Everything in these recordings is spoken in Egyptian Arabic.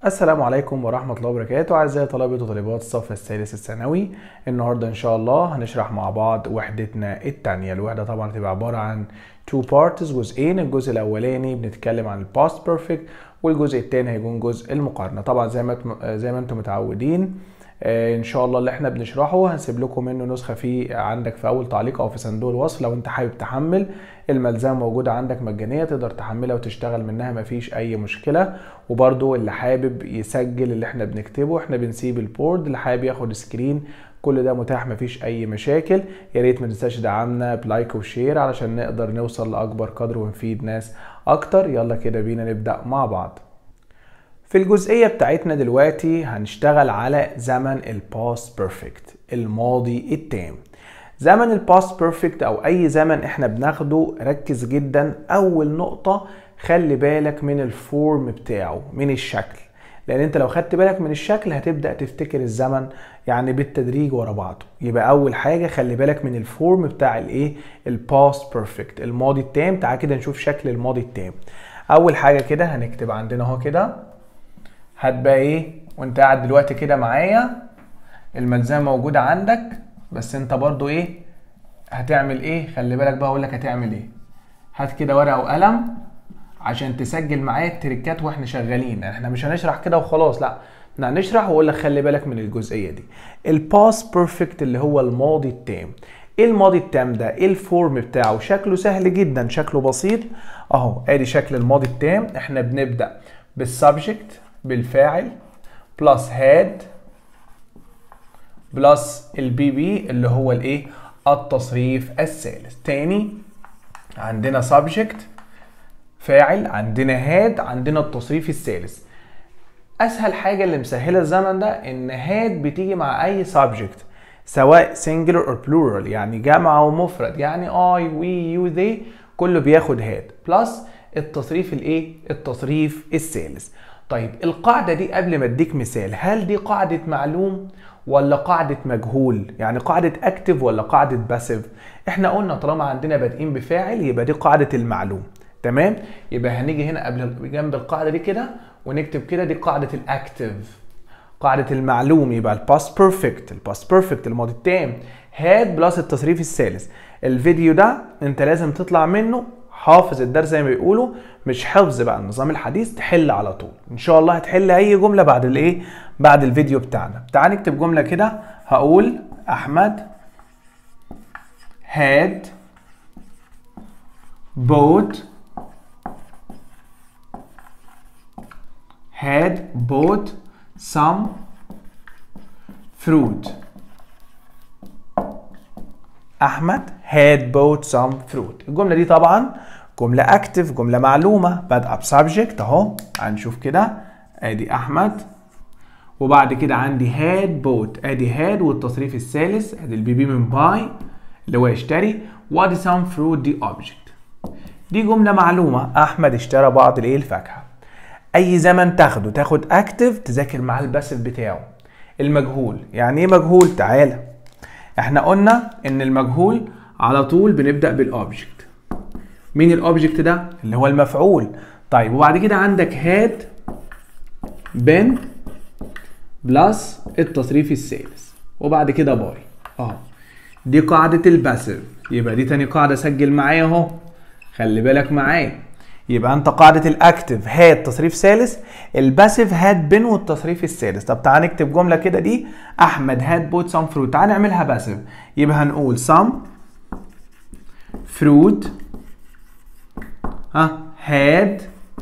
السلام عليكم ورحمة الله وبركاته أعزائي طلبة وطالبات الصف الثالث الثانوي النهاردة إن شاء الله هنشرح مع بعض وحدتنا التانية الوحدة طبعا هتبقى عبارة عن two parts جزئين الجزء الأولاني بنتكلم عن ال past perfect والجزء التاني هيكون جزء المقارنة طبعا زي ما زي ما انتم متعودين آه، ان شاء الله اللي احنا بنشرحه هنسيب لكم منه نسخه في عندك في اول تعليق او في صندوق الوصف لو انت حابب تحمل الملزمه موجوده عندك مجانيه تقدر تحملها وتشتغل منها مفيش اي مشكله وبرده اللي حابب يسجل اللي احنا بنكتبه احنا بنسيب البورد اللي حابب ياخد سكرين كل ده متاح مفيش اي مشاكل يا ريت ما تنساش تدعمنا بلايك وشير علشان نقدر نوصل لاكبر قدر ونفيد ناس اكتر يلا كده بينا نبدا مع بعض في الجزئية بتاعتنا دلوقتي هنشتغل على زمن الباست بيرفكت الماضي التام زمن الباست بيرفكت او اي زمن احنا بناخده ركز جدا اول نقطة خلي بالك من الفورم بتاعه من الشكل لان انت لو خدت بالك من الشكل هتبدأ تفتكر الزمن يعني بالتدريج ورا بعضه يبقى اول حاجة خلي بالك من الفورم بتاع الايه الباست بيرفكت الماضي التام تعال كده نشوف شكل الماضي التام اول حاجة كده هنكتب عندنا اهو كده هتبقى ايه وانت قاعد دلوقتي كده معايا الملزمه موجوده عندك بس انت برضو ايه هتعمل ايه خلي بالك بقى اقول لك هتعمل ايه هات كده ورقه وقلم عشان تسجل معايا التريكات واحنا شغالين احنا مش هنشرح كده وخلاص لا احنا هنشرح واقول لك خلي بالك من الجزئيه دي الباس بيرفكت اللي هو الماضي التام ايه الماضي التام ده ايه الفورم بتاعه شكله سهل جدا شكله بسيط اهو ادي شكل الماضي التام احنا بنبدا بالسبجكت بالفاعل بلس هاد بلس البي بي اللي هو الايه التصريف الثالث تاني عندنا subject فاعل عندنا هاد عندنا التصريف الثالث اسهل حاجه اللي مسهله الزمن ده ان هاد بتيجي مع اي subject سواء singular or plural يعني جمع او مفرد يعني I we you they كله بياخد هاد بلس التصريف الايه التصريف الثالث طيب القاعدة دي قبل ما اديك مثال هل دي قاعدة معلوم ولا قاعدة مجهول يعني قاعدة اكتف ولا قاعدة باسيف احنا قلنا طالما عندنا بادئين بفاعل يبقى دي قاعدة المعلوم تمام يبقى هنيجي هنا قبل جنب القاعدة دي كده ونكتب كده دي قاعدة الاكتف قاعدة المعلوم يبقى الباست بيرفكت الباست بيرفكت الماضي التام هاد بلس التصريف الثالث الفيديو ده انت لازم تطلع منه حافظ الدرس زي ما بيقولوا مش حفظ بقى النظام الحديث تحل على طول ان شاء الله هتحل اي جمله بعد الايه بعد الفيديو بتاعنا تعال نكتب جمله كده هقول احمد had bought had bought some fruit احمد had bought some fruit الجمله دي طبعا جمله اكتف جمله معلومه بادئه بسبجكت اهو هنشوف كده ادي احمد وبعد كده عندي had bought ادي had والتصريف الثالث ادي البي بي من باي اللي هو يشتري وادي some fruit دي object دي جمله معلومه احمد اشترى بعض الايه الفاكهه اي زمن تاخده تاخد اكتف تذاكر معاه الباسف بتاعه المجهول يعني ايه مجهول تعالى احنا قلنا ان المجهول على طول بنبدا بالاوبجكت مين الاوبجكت ده اللي هو المفعول طيب وبعد كده عندك هاد بن بلس التصريف الثالث وبعد كده باي اهو دي قاعده الباسيف يبقى دي تاني قاعده سجل معايا اهو خلي بالك معايا يبقى انت قاعده الاكتف هاد تصريف ثالث الباسيف هاد بن والتصريف الثالث طب تعال نكتب جمله كده دي احمد هاد بوت سام فروت تعال نعملها باسيف يبقى هنقول سام فروت ها هاد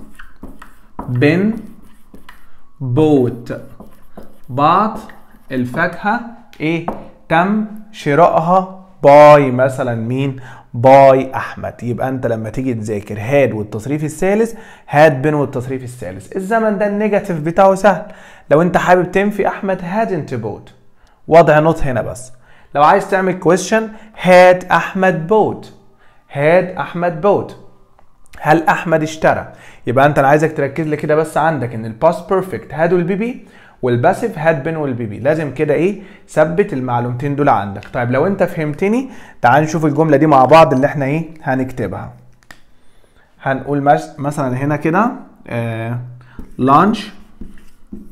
بن بوت بعض الفاكهه ايه تم شرائها باي مثلا مين باي احمد يبقى انت لما تيجي تذاكر هاد والتصريف الثالث هاد بن والتصريف الثالث الزمن ده النيجاتيف بتاعه سهل لو انت حابب تنفي احمد هادنت بوت وضع نوت هنا بس لو عايز تعمل كويشن هاد احمد بوت هاد احمد بوت هل احمد اشترى يبقى انت انا عايزك تركز لي كده بس عندك ان الباست بيرفكت هاد والبي بي والباسيف هاد بين والبي بي لازم كده ايه ثبت المعلومتين دول عندك طيب لو انت فهمتني تعال نشوف الجمله دي مع بعض اللي احنا ايه هنكتبها هنقول مس- مثلا هنا كده لانش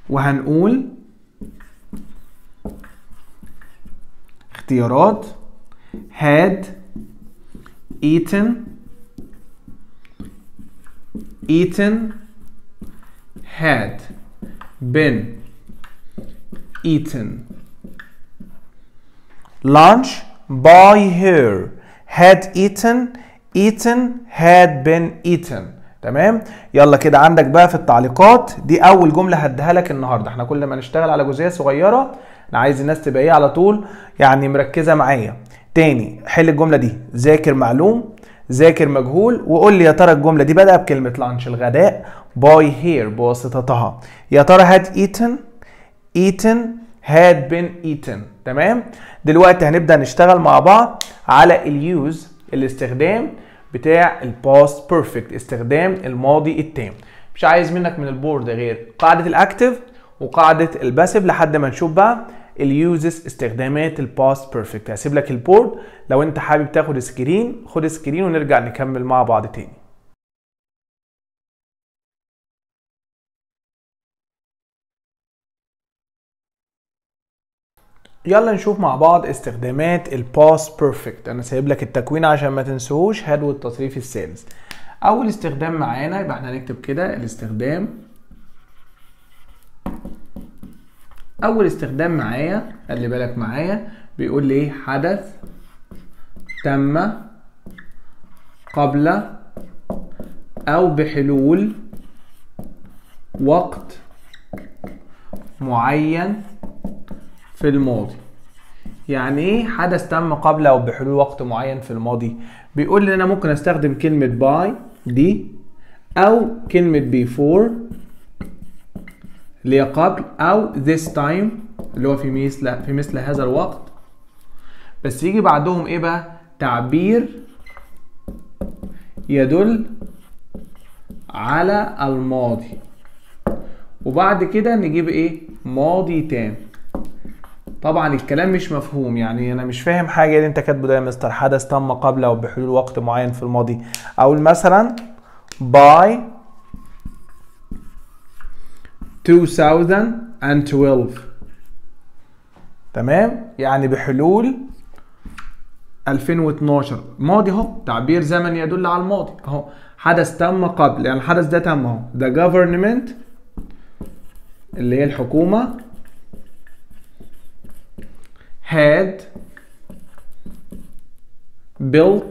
وهنقول اختيارات had eaten eaten had been eaten lunch by her had eaten eaten had been eaten تمام يلا كده عندك بقى في التعليقات دي اول جمله هديها لك النهارده احنا كل ما نشتغل على جزئيه صغيره انا عايز الناس تبقى ايه على طول يعني مركزه معايا تاني حل الجمله دي ذاكر معلوم ذاكر مجهول وقول لي يا ترى الجمله دي بدأ بكلمه لانش الغداء باي هير بواسطتها يا ترى هاد ايتن ايتن had been eaten تمام دلوقتي هنبدا نشتغل مع بعض على اليوز الاستخدام بتاع الباست بيرفكت استخدام الماضي التام مش عايز منك من البورد غير قاعده الاكتف وقاعده الباسيف لحد ما نشوف بقى اليوزز استخدامات الباست بيرفكت هسيب لك البورد لو انت حابب تاخد سكرين خد سكرين ونرجع نكمل مع بعض تاني يلا نشوف مع بعض استخدامات الباست بيرفكت انا سايب لك التكوين عشان ما تنسوهوش هاد والتصريف الثالث اول استخدام معانا يبقى احنا هنكتب كده الاستخدام اول استخدام معايا خلي بالك معايا بيقول لي ايه حدث تم قبل او بحلول وقت معين في الماضي يعني ايه حدث تم قبل او بحلول وقت معين في الماضي بيقول لي انا ممكن استخدم كلمة باي دي او كلمة before اللي هي قبل او this time اللي هو في مثل في مثل هذا الوقت بس يجي بعدهم ايه بقى تعبير يدل على الماضي وبعد كده نجيب ايه ماضي تام طبعا الكلام مش مفهوم يعني انا مش فاهم حاجه اللي انت كاتبه ده يا مستر حدث تم قبل او بحلول وقت معين في الماضي اقول مثلا by 2012 تمام يعني بحلول 2012 ماضي اهو تعبير زمن يدل على الماضي اهو حدث تم قبل يعني الحدث ده تم اهو the government اللي هي الحكومه had built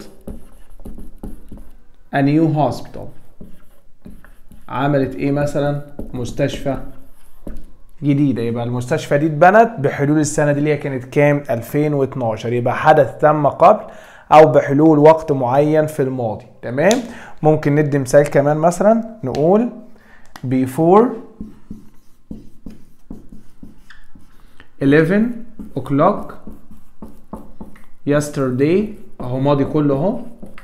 a new hospital عملت ايه مثلا مستشفى جديده يبقى المستشفى دي اتبنت بحلول السنه دي اللي هي كانت كام 2012 يبقى حدث تم قبل او بحلول وقت معين في الماضي تمام ممكن ندي مثال كمان مثلا نقول before 11 o'clock yesterday اهو ماضي كله اهو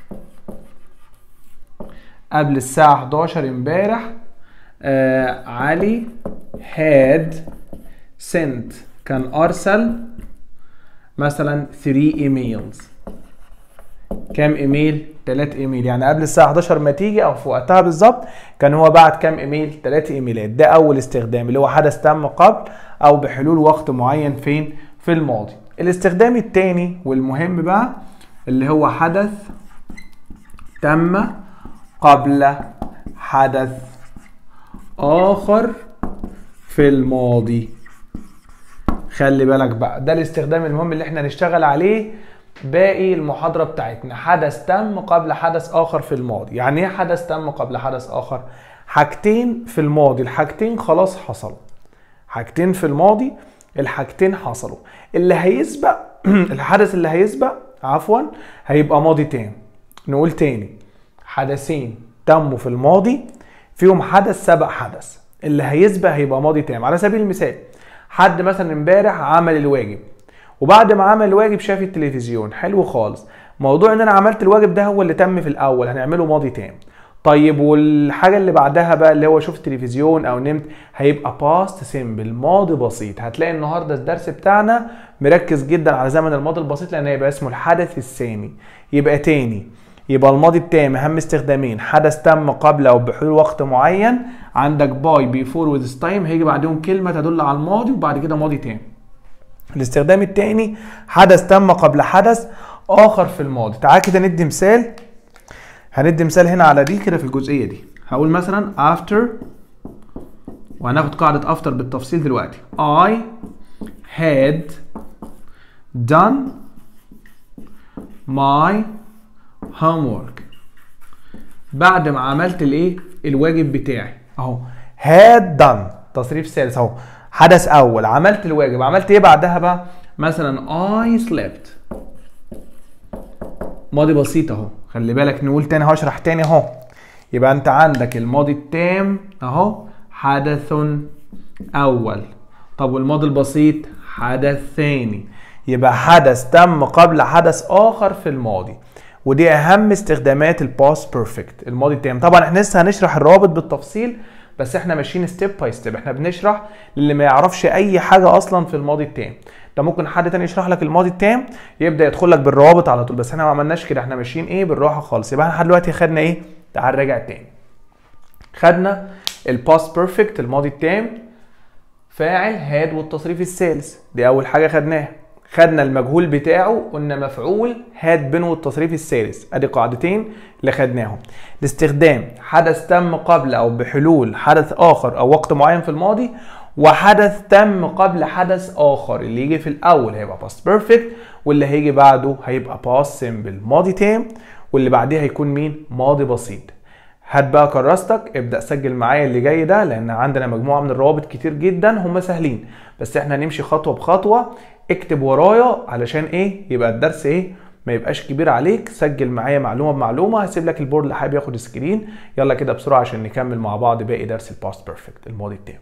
قبل الساعة 11 امبارح آه علي had sent كان ارسل مثلا 3 emails كام ايميل 3 ايميل يعني قبل الساعه 11 ما تيجي او في وقتها بالظبط كان هو بعت كام ايميل 3 ايميلات ده اول استخدام اللي هو حدث تم قبل او بحلول وقت معين فين في الماضي الاستخدام الثاني والمهم بقى اللي هو حدث تم قبل حدث اخر في الماضي خلي بالك بقى ده الاستخدام المهم اللي احنا نشتغل عليه باقي المحاضرة بتاعتنا حدث تم قبل حدث آخر في الماضي يعني ايه حدث تم قبل حدث آخر حاجتين في الماضي الحاجتين خلاص حصلوا حاجتين في الماضي الحاجتين حصلوا اللي هيسبق الحدث اللي هيسبق عفوا هيبقى ماضي تاني نقول تاني حدثين تموا في الماضي فيهم حدث سبق حدث اللي هيسبق هيبقى ماضي تام على سبيل المثال حد مثلا امبارح عمل الواجب وبعد ما عمل الواجب شاف التلفزيون حلو خالص موضوع ان انا عملت الواجب ده هو اللي تم في الاول هنعمله ماضي تام طيب والحاجه اللي بعدها بقى اللي هو شوف التلفزيون او نمت هيبقى باست سيمبل ماضي بسيط هتلاقي النهارده الدرس بتاعنا مركز جدا على زمن الماضي البسيط لان هيبقى اسمه الحدث الثاني يبقى تاني يبقى الماضي التام اهم استخدامين حدث تم قبل او بحلول وقت معين عندك باي بيفور وذ تايم هيجي بعدهم كلمه تدل على الماضي وبعد كده ماضي تام الاستخدام الثاني حدث تم قبل حدث اخر في الماضي تعال كده ندي مثال هندي مثال هنا على دي كده في الجزئيه دي هقول مثلا after وهناخد قاعده after بالتفصيل دلوقتي I had done my homework بعد ما عملت الايه الواجب بتاعي اهو had done تصريف ثالث اهو حدث اول عملت الواجب عملت ايه بعدها بقى مثلا I slept ماضي بسيط اهو خلي بالك نقول تاني هشرح تاني اهو يبقى انت عندك الماضي التام اهو حدث اول طب والماضي البسيط حدث ثاني يبقى حدث تم قبل حدث اخر في الماضي ودي اهم استخدامات الباست بيرفكت الماضي التام طبعا احنا لسه هنشرح الروابط بالتفصيل بس احنا ماشيين ستيب باي ستيب احنا بنشرح للي ما يعرفش اي حاجه اصلا في الماضي التام ده ممكن حد تاني يشرح لك الماضي التام يبدا يدخل لك بالروابط على طول بس احنا ما عملناش كده احنا ماشيين ايه بالراحه خالص يبقى احنا لحد دلوقتي خدنا ايه تعال نراجع تاني خدنا الباست بيرفكت الماضي التام فاعل هاد والتصريف الثالث دي اول حاجه خدناها خدنا المجهول بتاعه قلنا مفعول هاد بين والتصريف الثالث ادي قاعدتين اللي خدناهم الاستخدام حدث تم قبل او بحلول حدث اخر او وقت معين في الماضي وحدث تم قبل حدث اخر اللي يجي في الاول هيبقى باست بيرفكت واللي هيجي بعده هيبقى باست سيمبل ماضي تام واللي بعديه هيكون مين ماضي بسيط هات بقى كراستك ابدا سجل معايا اللي جاي ده لان عندنا مجموعه من الروابط كتير جدا هم سهلين بس احنا هنمشي خطوه بخطوه اكتب ورايا علشان ايه يبقى الدرس ايه ما يبقاش كبير عليك سجل معايا معلومه بمعلومه هسيب لك البورد اللي حابب ياخد سكرين يلا كده بسرعه عشان نكمل مع بعض باقي درس الباست بيرفكت الماضي التام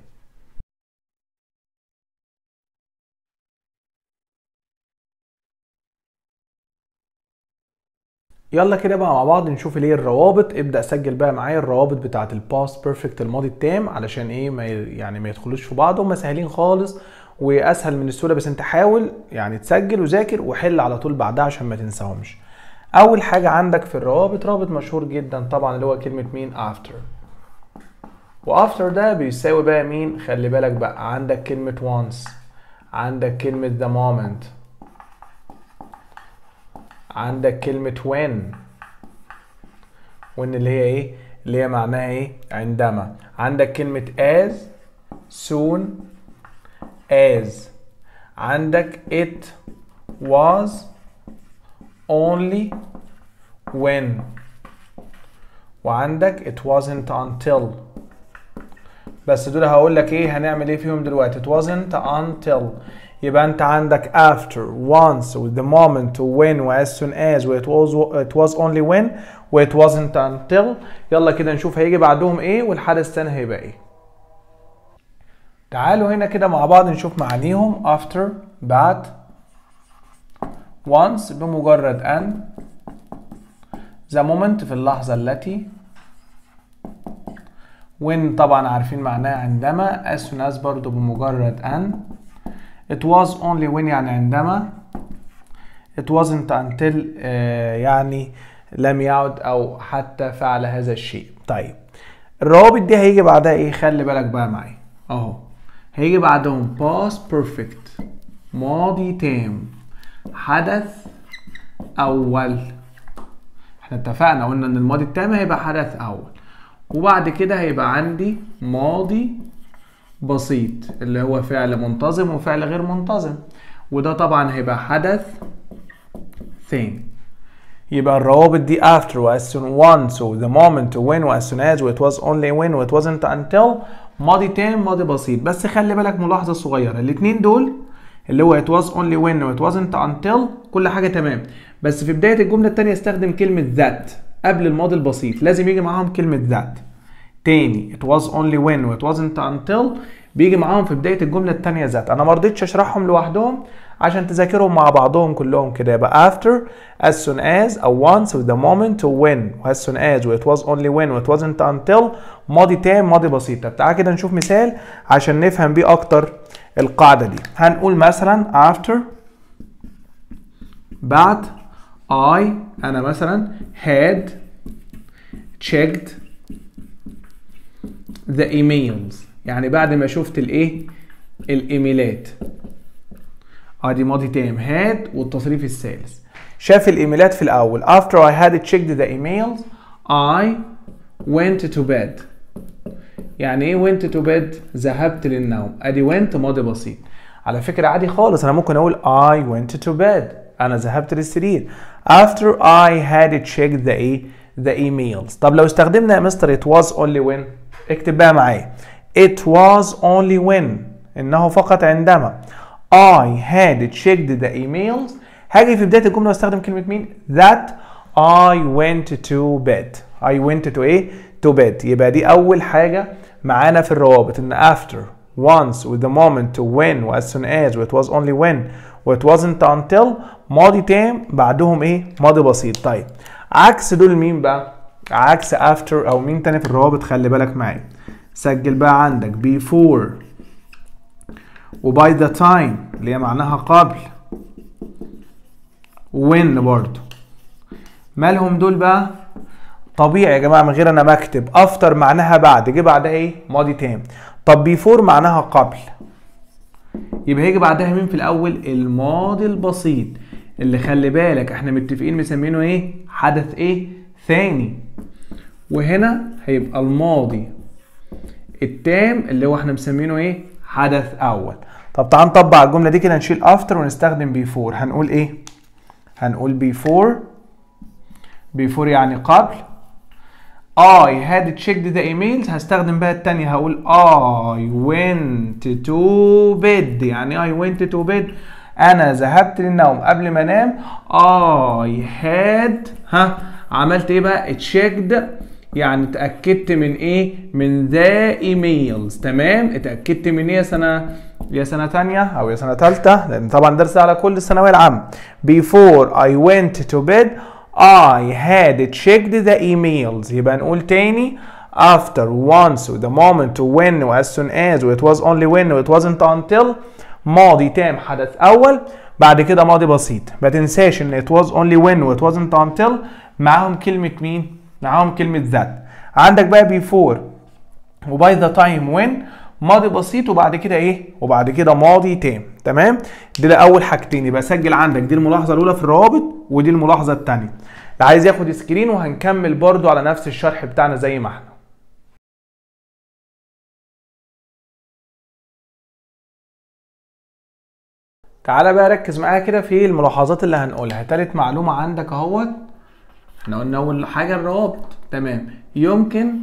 يلا كده بقى مع بعض نشوف الايه الروابط ابدا سجل بقى معايا الروابط بتاعه الباست بيرفكت الماضي التام علشان ايه ما ي- يعني ما يدخلوش في بعض هم سهلين خالص واسهل من السهوله بس انت حاول يعني تسجل وذاكر وحل على طول بعدها عشان ما تنساهمش اول حاجه عندك في الروابط رابط مشهور جدا طبعا اللي هو كلمه مين after وافتر ده بيساوي بقى مين خلي بالك بقى عندك كلمه once عندك كلمه the moment عندك كلمة when when اللي هي ايه؟ اللي هي معناها ايه؟ عندما عندك كلمة as soon as عندك it was only when وعندك it wasn't until بس دول هقول لك ايه هنعمل ايه فيهم دلوقتي it wasn't until يبقى انت عندك after once with the moment when و as soon as و it was it was only when و it wasn't until يلا كده نشوف هيجي بعدهم ايه والحدث الثاني هيبقى ايه تعالوا هنا كده مع بعض نشوف معانيهم after بعد once بمجرد ان the moment في اللحظة التي when طبعا عارفين معناها عندما as soon as برضو بمجرد ان it was only when يعني عندما it wasn't until آه يعني لم يعد او حتى فعل هذا الشيء طيب الروابط دي هيجي بعدها ايه خلي بالك بقى معايا اهو هيجي بعدهم past perfect ماضي تام حدث اول احنا اتفقنا قلنا ان الماضي التام هيبقى حدث اول وبعد كده هيبقى عندي ماضي بسيط اللي هو فعل منتظم وفعل غير منتظم وده طبعا هيبقى حدث ثاني يبقى الروابط دي after و as soon once و the moment و when و as soon as و it was only when و it wasn't until ماضي تام ماضي بسيط بس خلي بالك ملاحظة صغيرة الاتنين دول اللي هو it was only when و it wasn't until كل حاجة تمام بس في بداية الجملة التانية استخدم كلمة that قبل الماضي البسيط لازم يجي معاهم كلمة that تاني it was only when و it wasn't until بيجي معاهم في بداية الجملة التانية ذات أنا ما رضيتش أشرحهم لوحدهم عشان تذاكرهم مع بعضهم كلهم كده يبقى after as soon as أو once with the moment و when و as soon as و it was only when و it wasn't until ماضي تام ماضي بسيط طب تعالى كده نشوف مثال عشان نفهم بيه أكتر القاعدة دي هنقول مثلا after بعد I أنا مثلا had checked the emails يعني بعد ما شفت الايه الايميلات ادي ماضي تام had والتصريف الثالث شاف الايميلات في الاول after I had checked the emails I went to bed يعني ايه went to bed ذهبت للنوم ادي went ماضي بسيط على فكرة عادي خالص انا ممكن اقول I went to bed انا ذهبت للسرير after I had checked the ايه the emails طب لو استخدمنا يا مستر it was only when اكتب بقى معايا it was only when انه فقط عندما I had checked the emails هاجي في بداية الجملة واستخدم كلمة مين that I went to bed I went to ايه to bed يبقى دي أول حاجة معانا في الروابط إن after once with the moment to when و as soon as و it was only when و it wasn't until ماضي تام بعدهم ايه ماضي بسيط طيب عكس دول مين بقى عكس after او مين تاني في الروابط خلي بالك معايا سجل بقى عندك before و by the time اللي هي معناها قبل when برضو مالهم دول بقى طبيعي يا جماعه من غير انا ما اكتب after معناها بعد جه بعدها ايه ماضي تام طب before معناها قبل يبقى هيجي بعدها مين في الاول الماضي البسيط اللي خلي بالك احنا متفقين مسمينه ايه حدث ايه ثاني وهنا هيبقى الماضي التام اللي هو احنا مسمينه ايه حدث اول طب تعال نطبق على الجمله دي كده نشيل after ونستخدم before هنقول ايه هنقول before before يعني قبل I had checked the emails هستخدم بقى التانية هقول I went to bed يعني I went to bed أنا ذهبت للنوم قبل ما أنام I had ها عملت إيه بقى checked يعني اتأكدت من إيه من the emails تمام اتأكدت من إيه يا سنة يا سنة تانية أو يا سنة تالتة لأن طبعا درس على كل الثانوية العامة before I went to bed I had checked the emails يبقى نقول تاني after once و the moment و when و as soon as و it was only when و it wasn't until ماضي تام حدث أول بعد كده ماضي بسيط ما تنساش ان it was only when و it wasn't until معاهم كلمة مين؟ معاهم كلمة that عندك بقى before و by the time when ماضي بسيط وبعد كده ايه؟ وبعد كده ماضي تام تمام؟ دي ده اول حاجتين يبقى سجل عندك دي الملاحظة الأولى في الروابط ودي الملاحظة الثانية. اللي عايز ياخد سكرين وهنكمل برضو على نفس الشرح بتاعنا زي ما احنا. تعالى بقى ركز معايا كده في الملاحظات اللي هنقولها تالت معلومة عندك اهوت احنا قلنا اول حاجة الروابط تمام يمكن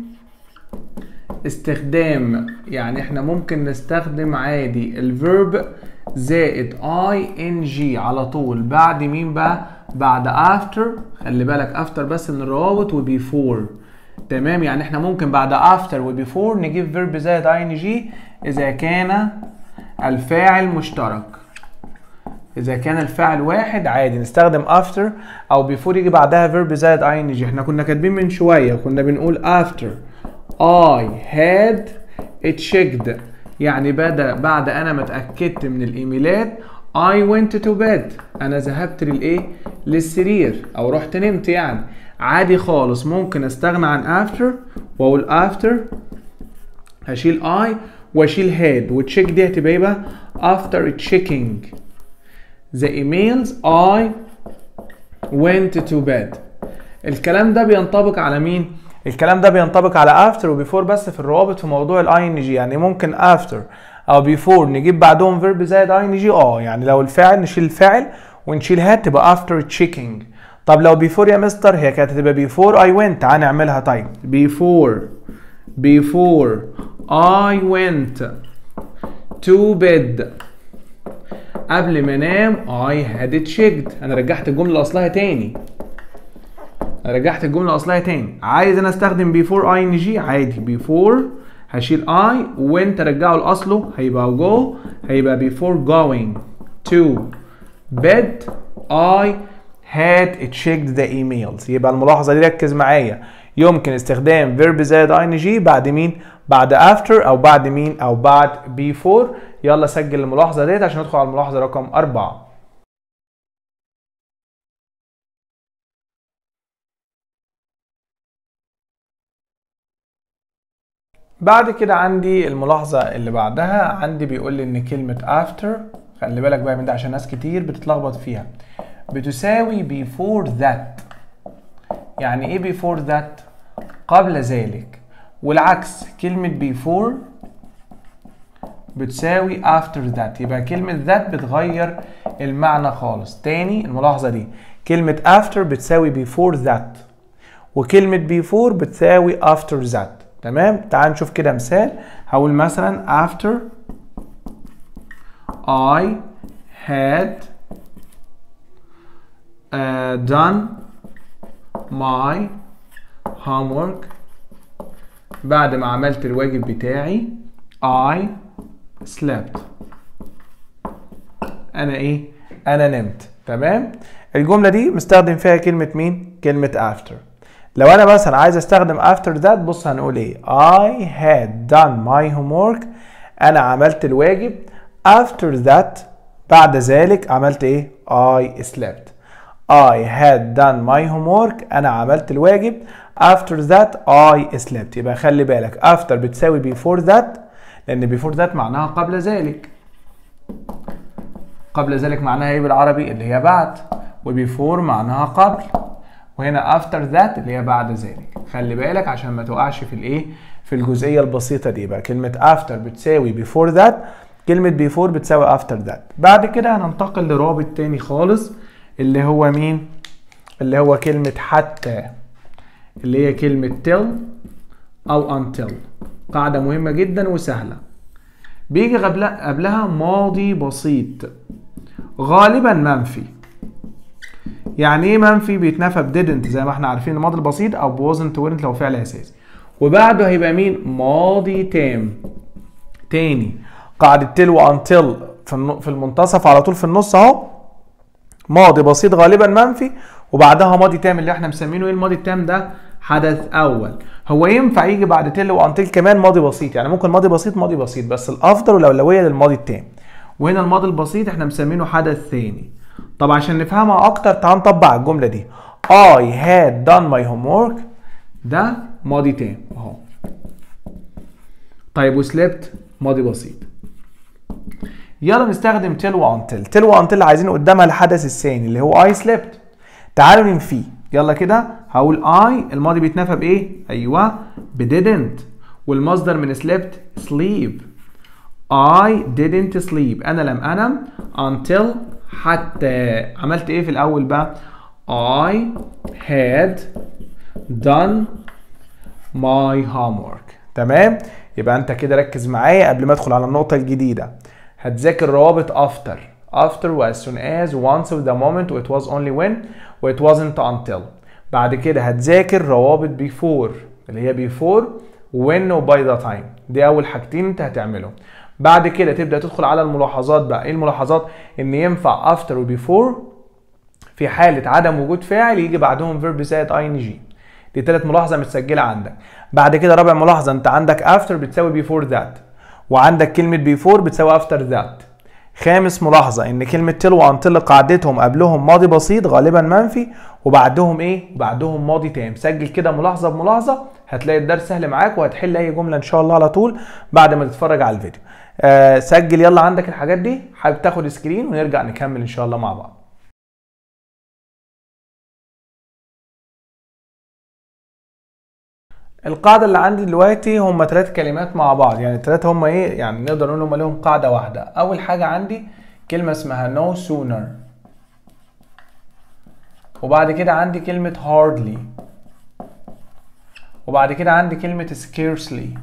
استخدام يعني احنا ممكن نستخدم عادي الفيرب زائد اي ان جي على طول بعد مين بقى بعد افتر خلي بالك افتر بس من الروابط وبيفور تمام يعني احنا ممكن بعد افتر وبيفور نجيب فيرب زائد اي ان جي اذا كان الفاعل مشترك اذا كان الفاعل واحد عادي نستخدم after او before يجي بعدها verb زائد ing احنا كنا كاتبين من شويه كنا بنقول after I had checked يعني بدا بعد انا ما اتاكدت من الايميلات I went to bed انا ذهبت للايه للسرير او رحت نمت يعني عادي خالص ممكن استغنى عن after واقول after هشيل I واشيل had وتشيك دي هتبقى ايه بقى after checking the emails I went to bed الكلام ده بينطبق على مين؟ الكلام ده بينطبق على after و before بس في الروابط في موضوع ال ing يعني ممكن after او before نجيب بعدهم verb زائد ing اه يعني لو الفاعل نشيل الفاعل ونشيل هات تبقى after checking طب لو before يا مستر هي كانت هتبقى before I went تعال نعملها طيب before before I went to bed قبل ما انام I had checked انا رجعت الجمله اصلها تاني انا رجعت الجمله اصلها تاني عايز انا استخدم before ing عادي before هشيل I وانت رجعه لاصله هيبقى go هيبقى before going to bed I had checked the emails يبقى الملاحظه دي ركز معايا يمكن استخدام verb زائد ing بعد مين بعد after او بعد مين او بعد before يلا سجل الملاحظه ديت عشان ندخل على الملاحظه رقم أربعة بعد كده عندي الملاحظة اللي بعدها عندي بيقول لي ان كلمة after خلي بالك بقى من ده عشان ناس كتير بتتلخبط فيها بتساوي before that يعني ايه before that قبل ذلك والعكس كلمة before بتساوي after that يبقى كلمة that بتغير المعنى خالص تاني الملاحظة دي كلمة after بتساوي before that وكلمة before بتساوي after that تمام تعال نشوف كده مثال هقول مثلا after I had uh, done my homework بعد ما عملت الواجب بتاعي I slept انا ايه انا نمت تمام الجمله دي مستخدم فيها كلمه مين كلمه after لو انا مثلا عايز استخدم after that بص هنقول ايه I had done my homework انا عملت الواجب after that بعد ذلك عملت ايه I slept I had done my homework انا عملت الواجب after that I slept يبقى خلي بالك after بتساوي before that لان before that معناها قبل ذلك قبل ذلك معناها ايه بالعربي اللي هي بعد وبيفور معناها قبل وهنا after that اللي هي بعد ذلك خلي بالك عشان ما تقعش في الايه في الجزئيه البسيطه دي بقى كلمه after بتساوي before that كلمه before بتساوي after that بعد كده هننتقل لرابط تاني خالص اللي هو مين اللي هو كلمه حتى اللي هي كلمه till او until قاعده مهمه جدا وسهله بيجي قبلها قبلها ماضي بسيط غالبا منفي يعني ايه منفي بيتنفى ب didn't زي ما احنا عارفين الماضي البسيط او wasn't weren't لو فعل اساسي وبعده هيبقى مين ماضي تام تاني قاعدة تل وانتل في في المنتصف على طول في النص اهو ماضي بسيط غالبا منفي وبعدها ماضي تام اللي احنا مسمينه ايه الماضي التام ده حدث اول هو ينفع يجي بعد تل وانتل كمان ماضي بسيط يعني ممكن ماضي بسيط ماضي بسيط بس الافضل والاولويه للماضي التام وهنا الماضي البسيط احنا مسمينه حدث ثاني طب عشان نفهمها اكتر تعال نطبق الجمله دي I had done my homework ده ماضي تام اهو طيب وسلبت ماضي بسيط يلا نستخدم till وانتل till وانتل عايزين قدامها الحدث الثاني اللي هو I slept تعالوا ننفيه يلا كده هقول I الماضي بيتنفى بايه ايوه ب didn't والمصدر من slept sleep I didn't sleep انا لم انم until حتى عملت ايه في الاول بقى I had done my homework تمام يبقى انت كده ركز معايا قبل ما ادخل على النقطة الجديدة هتذاكر روابط after after و as soon as once of the moment و it was only when و it wasn't until بعد كده هتذاكر روابط before اللي هي before when و by the time دي اول حاجتين انت هتعملهم بعد كده تبدا تدخل على الملاحظات بقى ايه الملاحظات ان ينفع after و before في حاله عدم وجود فاعل يجي بعدهم فيرب زائد اي ان جي دي تالت ملاحظه متسجله عندك بعد كده رابع ملاحظه انت عندك after بتساوي before that وعندك كلمه before بتساوي after that خامس ملاحظه ان كلمه till وانتل قاعدتهم قبلهم ماضي بسيط غالبا منفي وبعدهم ايه بعدهم ماضي تام سجل كده ملاحظه بملاحظه هتلاقي الدرس سهل معاك وهتحل اي جمله ان شاء الله على طول بعد ما تتفرج على الفيديو آه سجل يلا عندك الحاجات دي حابب تاخد سكرين ونرجع نكمل ان شاء الله مع بعض القاعدة اللي عندي دلوقتي هم ثلاث كلمات مع بعض يعني الثلاثة هم ايه يعني نقدر نقول هم لهم قاعدة واحدة أول حاجة عندي كلمة اسمها no sooner وبعد كده عندي كلمة hardly وبعد كده عندي كلمة scarcely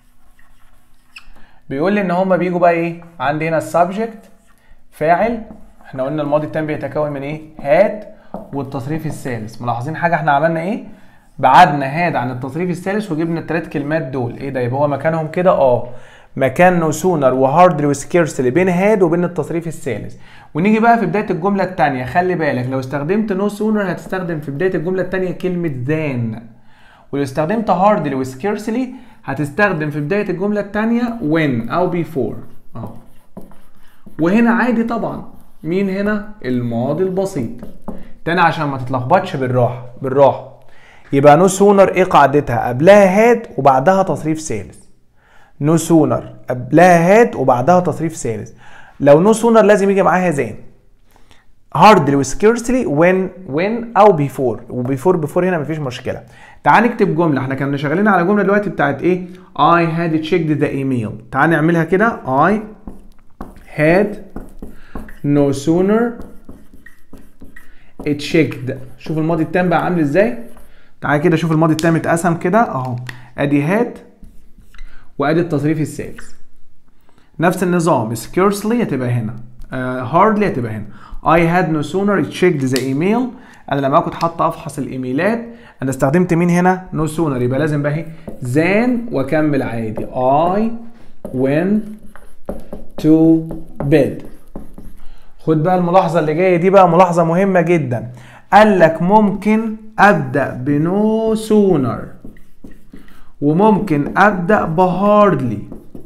بيقول لي ان هما بيجوا بقى ايه عندي هنا السبجكت فاعل احنا قلنا الماضي التام بيتكون من ايه هاد والتصريف الثالث ملاحظين حاجه احنا عملنا ايه بعدنا هاد عن التصريف الثالث وجبنا الثلاث كلمات دول ايه ده يبقى هو مكانهم كده اه مكان نو سونر وهاردلي وسكيرسلي بين هاد وبين التصريف الثالث ونيجي بقى في بدايه الجمله الثانيه خلي بالك لو استخدمت نو سونر هتستخدم في بدايه الجمله الثانيه كلمه ذان ولو استخدمت هاردلي وسكيرسلي هتستخدم في بدايه الجمله الثانيه when او before اهو وهنا عادي طبعا مين هنا الماضي البسيط تاني عشان ما تتلخبطش بالراحه بالراحه يبقى نو سونر ايه قاعدتها قبلها هاد وبعدها تصريف ثالث نو سونر قبلها هاد وبعدها تصريف ثالث لو نو سونر لازم يجي معاها زين hardly و scarcely when when او before وبيفور بيفور هنا مفيش مشكله تعال نكتب جمله احنا كنا شغالين على جمله دلوقتي بتاعت ايه I had checked the email تعال نعملها كده I had no sooner checked شوف الماضي التام بقى عامل ازاي تعال كده شوف الماضي التام اتقسم كده اهو ادي had وادي التصريف الثالث نفس النظام scarcely هتبقى هنا uh, hardly هتبقى هنا I had no sooner checked the email انا لما كنت حاطط افحص الايميلات انا استخدمت مين هنا no sooner يبقى لازم بقى اهي than واكمل عادي I went to bed خد بقى الملاحظة اللي جاية دي بقى ملاحظة مهمة جدا قال لك ممكن ابدأ بنو سونر وممكن ابدأ بهاردلي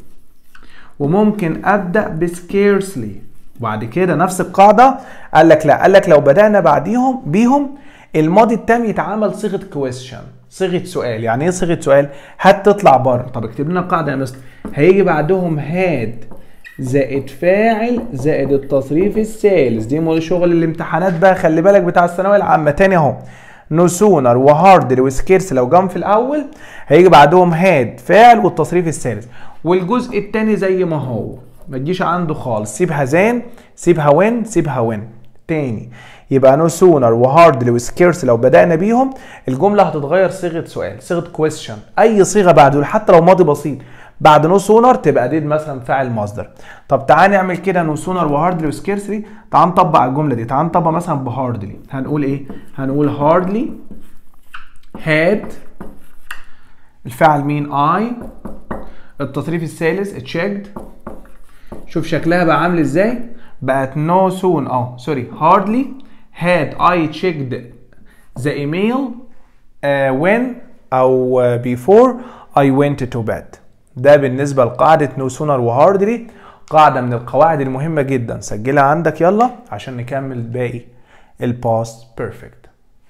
وممكن ابدأ بسكيرسلي وبعد كده نفس القاعدة قال لك لا قال لك لو بدأنا بعديهم بيهم الماضي التام يتعامل صيغة كويستشن صيغة سؤال يعني ايه صيغة سؤال هات تطلع بره طب اكتب لنا القاعدة يا مستر هيجي بعدهم هاد زائد فاعل زائد التصريف الثالث دي مول شغل الامتحانات بقى خلي بالك بتاع الثانويه العامه تاني اهو نو سونر وهاردر وسكيرس لو جم في الاول هيجي بعدهم هاد فاعل والتصريف الثالث والجزء الثاني زي ما هو ما تجيش عنده خالص سيبها زين سيبها وين سيبها وين تاني يبقى نو سونر وهاردلي وسكيرس لو بدأنا بيهم الجملة هتتغير صيغة سؤال صيغة كويستشن أي صيغة بعده حتى لو ماضي بسيط بعد نو سونر تبقى ديد مثلا فاعل مصدر طب تعال نعمل كده نو سونر وهاردلي وسكيرسلي تعال نطبق الجمله دي تعال نطبق مثلا بهاردلي هنقول ايه هنقول هاردلي هاد الفعل مين اي التصريف الثالث تشيكد شوف شكلها بقى عامل ازاي بقت نو سون اه سوري هاردلي had I checked the email uh, when او uh, before I went to bed ده بالنسبة لقاعدة نو سونر وهاردلي قاعدة من القواعد المهمة جدا سجلها عندك يلا عشان نكمل باقي الباست بيرفكت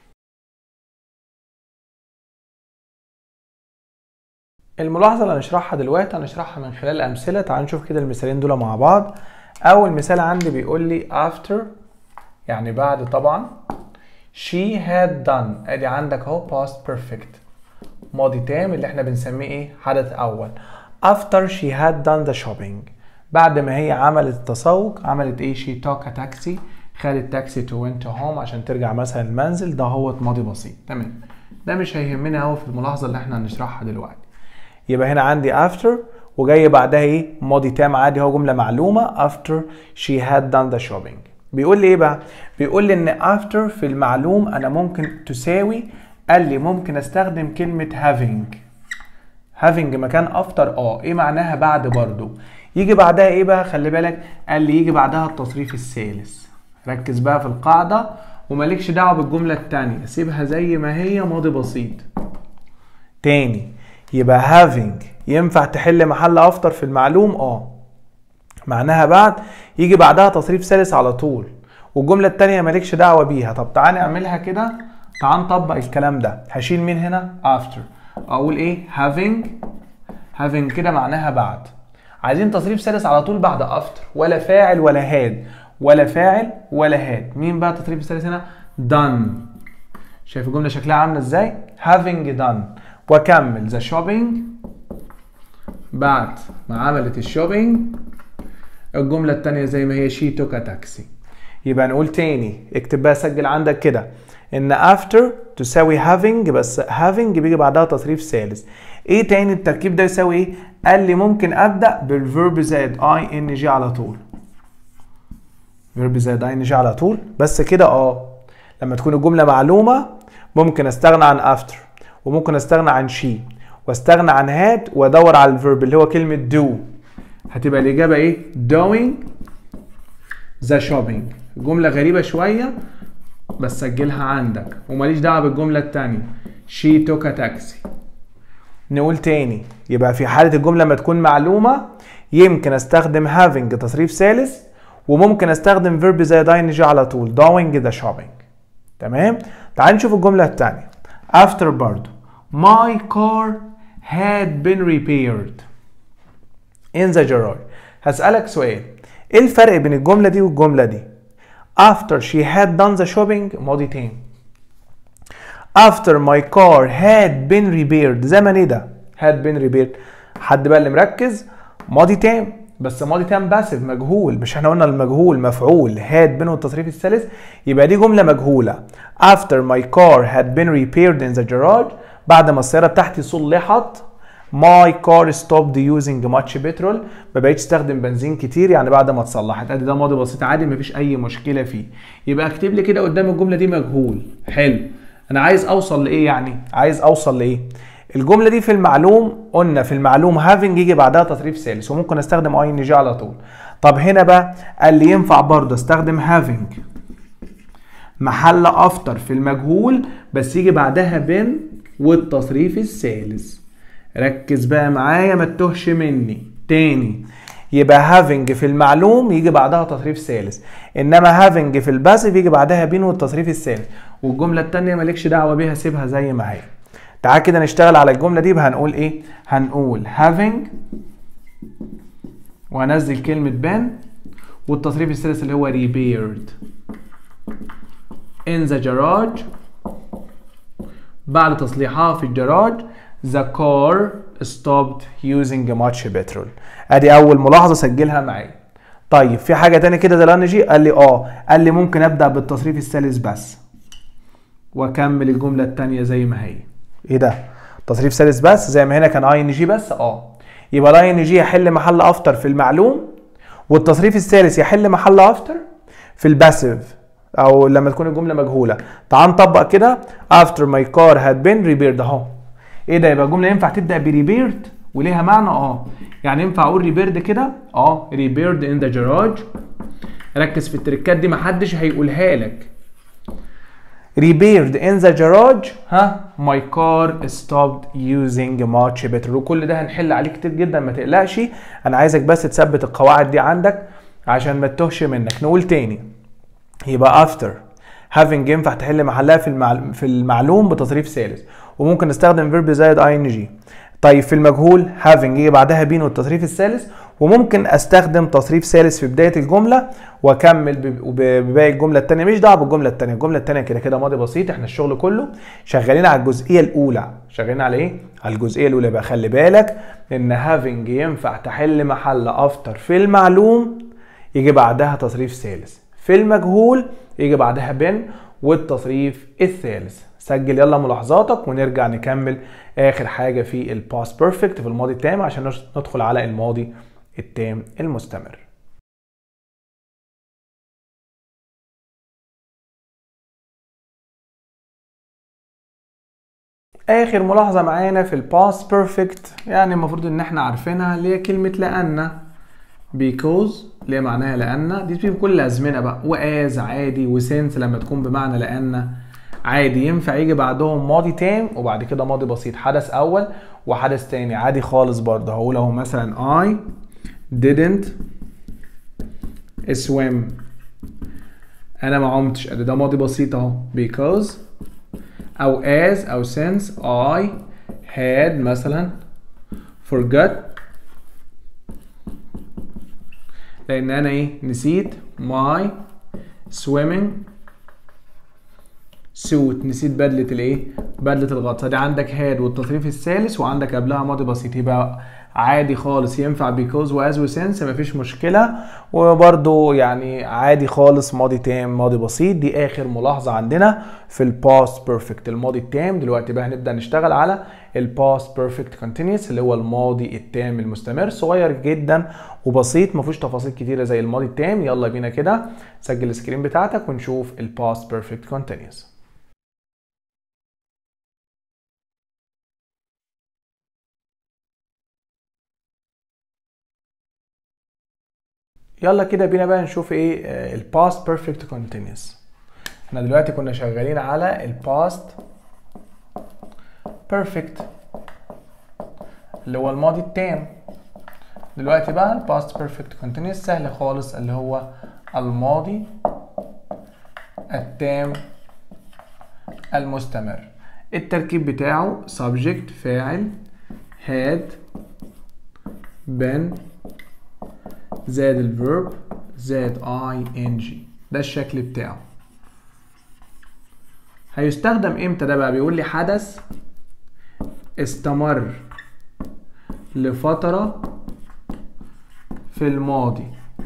الملاحظة اللي هنشرحها دلوقتي هنشرحها من خلال أمثلة تعال نشوف كده المثالين دول مع بعض أول مثال عندي بيقول لي after يعني بعد طبعا she had done ادي عندك اهو past perfect ماضي تام اللي احنا بنسميه ايه حدث اول after she had done the shopping بعد ما هي عملت التسوق عملت ايه she took a taxi خدت تاكسي to went home عشان ترجع مثلا المنزل ده هو ماضي بسيط تمام ده مش هيهمنا قوي في الملاحظه اللي احنا هنشرحها دلوقتي يبقى هنا عندي after وجاي بعدها ايه ماضي تام عادي هو جمله معلومه after she had done the shopping بيقول لي ايه بقى بيقول لي ان after في المعلوم انا ممكن تساوي قال لي ممكن استخدم كلمة having having مكان after اه ايه معناها بعد برضو يجي بعدها ايه بقى خلي بالك قال لي يجي بعدها التصريف الثالث ركز بقى في القاعدة ومالكش دعوة بالجملة التانية سيبها زي ما هي ماضي بسيط تاني يبقى having ينفع تحل محل after في المعلوم اه معناها بعد يجي بعدها تصريف ثالث على طول والجملة التانية مالكش دعوة بيها طب تعالى نعملها كده تعال نطبق الكلام ده هشيل مين هنا after اقول ايه having having كده معناها بعد عايزين تصريف ثالث على طول بعد after ولا فاعل ولا هاد ولا فاعل ولا هاد مين بقى التصريف الثالث هنا done شايف الجمله شكلها عامله ازاي having done واكمل the shopping بعد ما عملت الشوبينج الجمله الثانيه زي ما هي she took a taxi يبقى نقول تاني اكتب بقى سجل عندك كده ان after تساوي having بس having بيجي بعدها تصريف ثالث ايه تاني التركيب ده يساوي ايه قال لي ممكن ابدا بالفيرب زائد اي ان جي على طول فيرب زائد اي ان جي على طول بس كده اه لما تكون الجمله معلومه ممكن استغنى عن after وممكن استغنى عن she واستغنى عن had وادور على الفيرب اللي هو كلمه do هتبقى الاجابه ايه doing the shopping جمله غريبه شويه بس سجلها عندك وماليش دعوه بالجمله الثانيه she took a taxi نقول تاني يبقى في حاله الجمله لما تكون معلومه يمكن استخدم having تصريف ثالث وممكن استخدم verb زي ing على طول doing the shopping تمام تعال نشوف الجمله الثانيه after برضو my car had been repaired in the garage هسألك سؤال ايه الفرق بين الجملة دي والجملة دي after she had done the shopping ماضي تام after my car had been repaired زمن ايه ده had been repaired حد بقى اللي مركز ماضي تام بس ماضي تام باسف مجهول مش احنا قلنا المجهول مفعول had been والتصريف الثالث يبقى دي جملة مجهولة after my car had been repaired in the garage بعد ما السيارة بتاعتي صلحت my car stopped using much petrol ما بقتش استخدم بنزين كتير يعني بعد ما اتصلحت ادي ده ماضي بسيط عادي مفيش اي مشكله فيه يبقى اكتب لي كده قدام الجمله دي مجهول حلو انا عايز اوصل لايه يعني عايز اوصل لايه الجمله دي في المعلوم قلنا في المعلوم having يجي بعدها تصريف ثالث وممكن استخدم اي ان جي على طول طب هنا بقى قال لي ينفع برضه استخدم having محل افتر في المجهول بس يجي بعدها بين والتصريف الثالث ركز بقى معايا ما تتوهش مني تاني يبقى having في المعلوم يجي بعدها تصريف ثالث انما having في الباسف يجي بعدها بين والتصريف الثالث والجمله الثانيه مالكش دعوه بيها سيبها زي ما هي تعال كده نشتغل على الجمله دي هنقول ايه هنقول having وهنزل كلمه بان والتصريف الثالث اللي هو repaired in the garage بعد تصليحها في الجراج the car stopped using much petrol ادي اول ملاحظه سجلها معايا طيب في حاجه تاني كده ده الان جي قال لي اه قال لي ممكن ابدا بالتصريف الثالث بس واكمل الجمله الثانيه زي ما هي ايه ده تصريف ثالث بس زي ما هنا كان اي ان جي بس اه يبقى الاي ان جي يحل محل افتر في المعلوم والتصريف الثالث يحل محل افتر في الباسيف او لما تكون الجمله مجهوله تعال نطبق كده after my car had been repaired اهو ايه ده يبقى الجمله ينفع تبدا بريبيرد وليها معنى اه يعني ينفع اقول ريبيرد كده اه ريبيرد ان ذا جراج ركز في التريكات دي محدش هيقولها لك repaired in the garage ها my car stopped using much petrol وكل ده هنحل عليه كتير جدا ما تقلقش انا عايزك بس تثبت القواعد دي عندك عشان ما تتوهش منك نقول تاني يبقى after having ينفع تحل محلها في المعلوم في المعلوم بتصريف ثالث وممكن نستخدم فيرب زائد اي ان جي طيب في المجهول having يجي بعدها بين والتصريف الثالث وممكن استخدم تصريف ثالث في بدايه الجمله واكمل بباقي الجمله الثانيه مش دعوه بالجمله الثانيه الجمله الثانيه كده كده ماضي بسيط احنا الشغل كله شغالين على الجزئيه الاولى شغالين على ايه على الجزئيه الاولى يبقى خلي بالك ان having ينفع تحل محل افتر في المعلوم يجي بعدها تصريف ثالث في المجهول يجي بعدها بين والتصريف الثالث سجل يلا ملاحظاتك ونرجع نكمل اخر حاجه في الباست بيرفكت في الماضي التام عشان ندخل على الماضي التام المستمر اخر ملاحظه معانا في الباست بيرفكت يعني المفروض ان احنا عارفينها اللي هي كلمه لان because اللي هي معناها لان دي بتيجي بكل الازمنه بقى واز عادي وسنس لما تكون بمعنى لان عادي ينفع يجي بعدهم ماضي تام وبعد كده ماضي بسيط حدث اول وحدث تاني عادي خالص برضه هقول اهو مثلا I didn't swim انا ما عمتش ادي ده ماضي بسيط اهو because او as او since I had مثلا forgot لان انا ايه نسيت my swimming suit نسيت بدله الايه بدله الغطس دي عندك had والتصريف الثالث وعندك قبلها ماضي بسيط يبقى عادي خالص ينفع because واز وسنس مفيش مشكله وبرده يعني عادي خالص ماضي تام ماضي بسيط دي اخر ملاحظه عندنا في الباست بيرفكت الماضي التام دلوقتي بقى هنبدا نشتغل على الباست بيرفكت كونتينيوس اللي هو الماضي التام المستمر صغير جدا وبسيط ما فيهوش تفاصيل كتيره زي الماضي التام يلا بينا كده سجل السكرين بتاعتك ونشوف الباست بيرفكت كونتينيوس يلا كده بينا بقى نشوف ايه الباست بيرفكت كونتينيوس احنا دلوقتي كنا شغالين على الباست بيرفكت اللي هو الماضي التام دلوقتي بقى الباست بيرفكت كونتينيوس سهل خالص اللي هو الماضي التام المستمر التركيب بتاعه subject فاعل had been زائد الفيرب زائد اي ان جي ده الشكل بتاعه هيستخدم امتى ده بقى بيقول لي حدث استمر لفترة في الماضي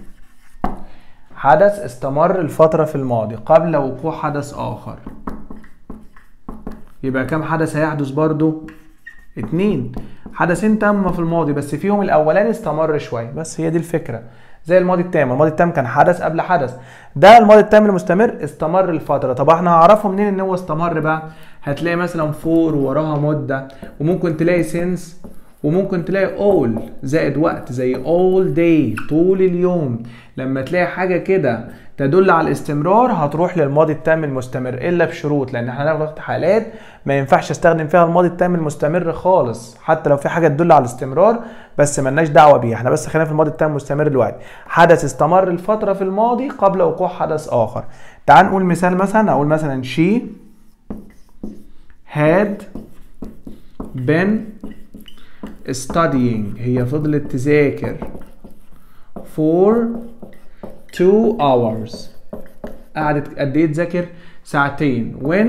حدث استمر لفترة في الماضي قبل وقوع حدث آخر يبقى كم حدث هيحدث برضو اتنين حدثين تم في الماضي بس فيهم الاولاني استمر شويه بس هي دي الفكره زي الماضي التام الماضي التام كان حدث قبل حدث ده الماضي التام المستمر استمر لفتره طب احنا هنعرفه منين ان هو استمر بقى هتلاقي مثلا فور وراها مده وممكن تلاقي سينس وممكن تلاقي all زائد وقت زي all day طول اليوم لما تلاقي حاجة كده تدل على الاستمرار هتروح للماضي التام المستمر الا بشروط لان احنا هناخد حالات ما ينفعش استخدم فيها الماضي التام المستمر خالص حتى لو في حاجه تدل على الاستمرار بس ملناش دعوه بيها احنا بس خلينا في الماضي التام المستمر دلوقتي حدث استمر لفتره في الماضي قبل وقوع حدث اخر تعال نقول مثال مثلا اقول مثلا she had been studying هي فضلت تذاكر for two hours قعدت قد ايه تذاكر ساعتين when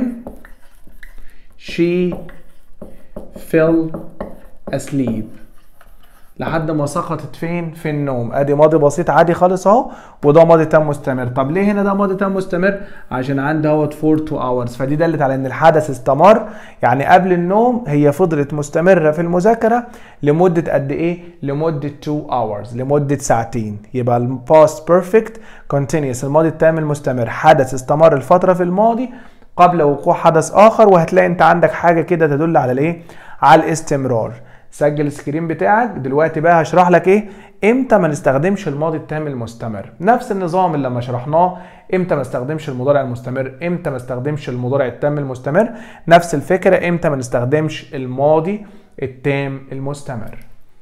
she fell asleep لحد ما سقطت فين في النوم ادي ماضي بسيط عادي خالص اهو وده ماضي تام مستمر طب ليه هنا ده ماضي تام مستمر عشان عندي اهوت فور تو اورز فدي دلت على ان الحدث استمر يعني قبل النوم هي فضلت مستمره في المذاكره لمده قد ايه لمده 2 اورز لمده ساعتين يبقى الباست بيرفكت كونتينيوس الماضي التام المستمر حدث استمر الفتره في الماضي قبل وقوع حدث اخر وهتلاقي انت عندك حاجه كده تدل على الايه على الاستمرار سجل السكرين بتاعك دلوقتي بقى هشرح لك ايه امتى ما نستخدمش الماضي التام المستمر نفس النظام اللي لما شرحناه امتى ما استخدمش المضارع المستمر امتى ما استخدمش المضارع التام المستمر نفس الفكره امتى ما نستخدمش الماضي التام المستمر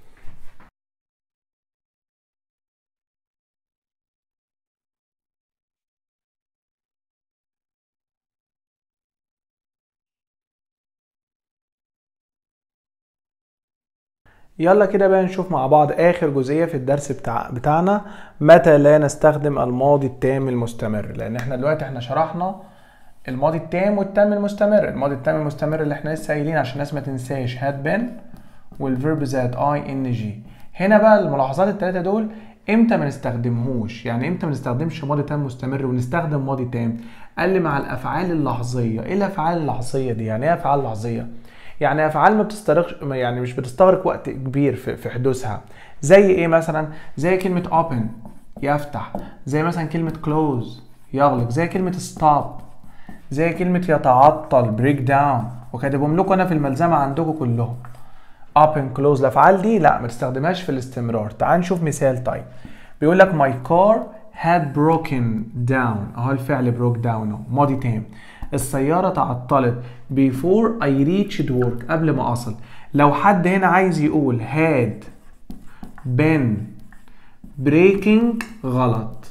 يلا كده بقى نشوف مع بعض اخر جزئيه في الدرس بتاع بتاعنا متى لا نستخدم الماضي التام المستمر لان احنا دلوقتي احنا شرحنا الماضي التام والتام المستمر الماضي التام المستمر اللي احنا لسه قايلين عشان الناس ما تنساش had been والفيرب زائد اي ان جي هنا بقى الملاحظات الثلاثه دول امتى ما نستخدمهوش يعني امتى ما نستخدمش ماضي تام مستمر ونستخدم ماضي تام قال لي مع الافعال اللحظيه ايه الافعال اللحظيه دي يعني ايه افعال لحظيه يعني افعال ما بتستغرقش يعني مش بتستغرق وقت كبير في, في حدوثها زي ايه مثلا زي كلمه open يفتح زي مثلا كلمه close يغلق زي كلمه stop زي كلمه يتعطل break down وكاتبهم لكم انا في الملزمه عندكم كلهم open close الافعال دي لا ما تستخدمهاش في الاستمرار تعال نشوف مثال طيب بيقول لك my car had broken down اهو الفعل broke down اهو ماضي تام السيارة تعطلت before I reached work قبل ما أصل لو حد هنا عايز يقول had been breaking غلط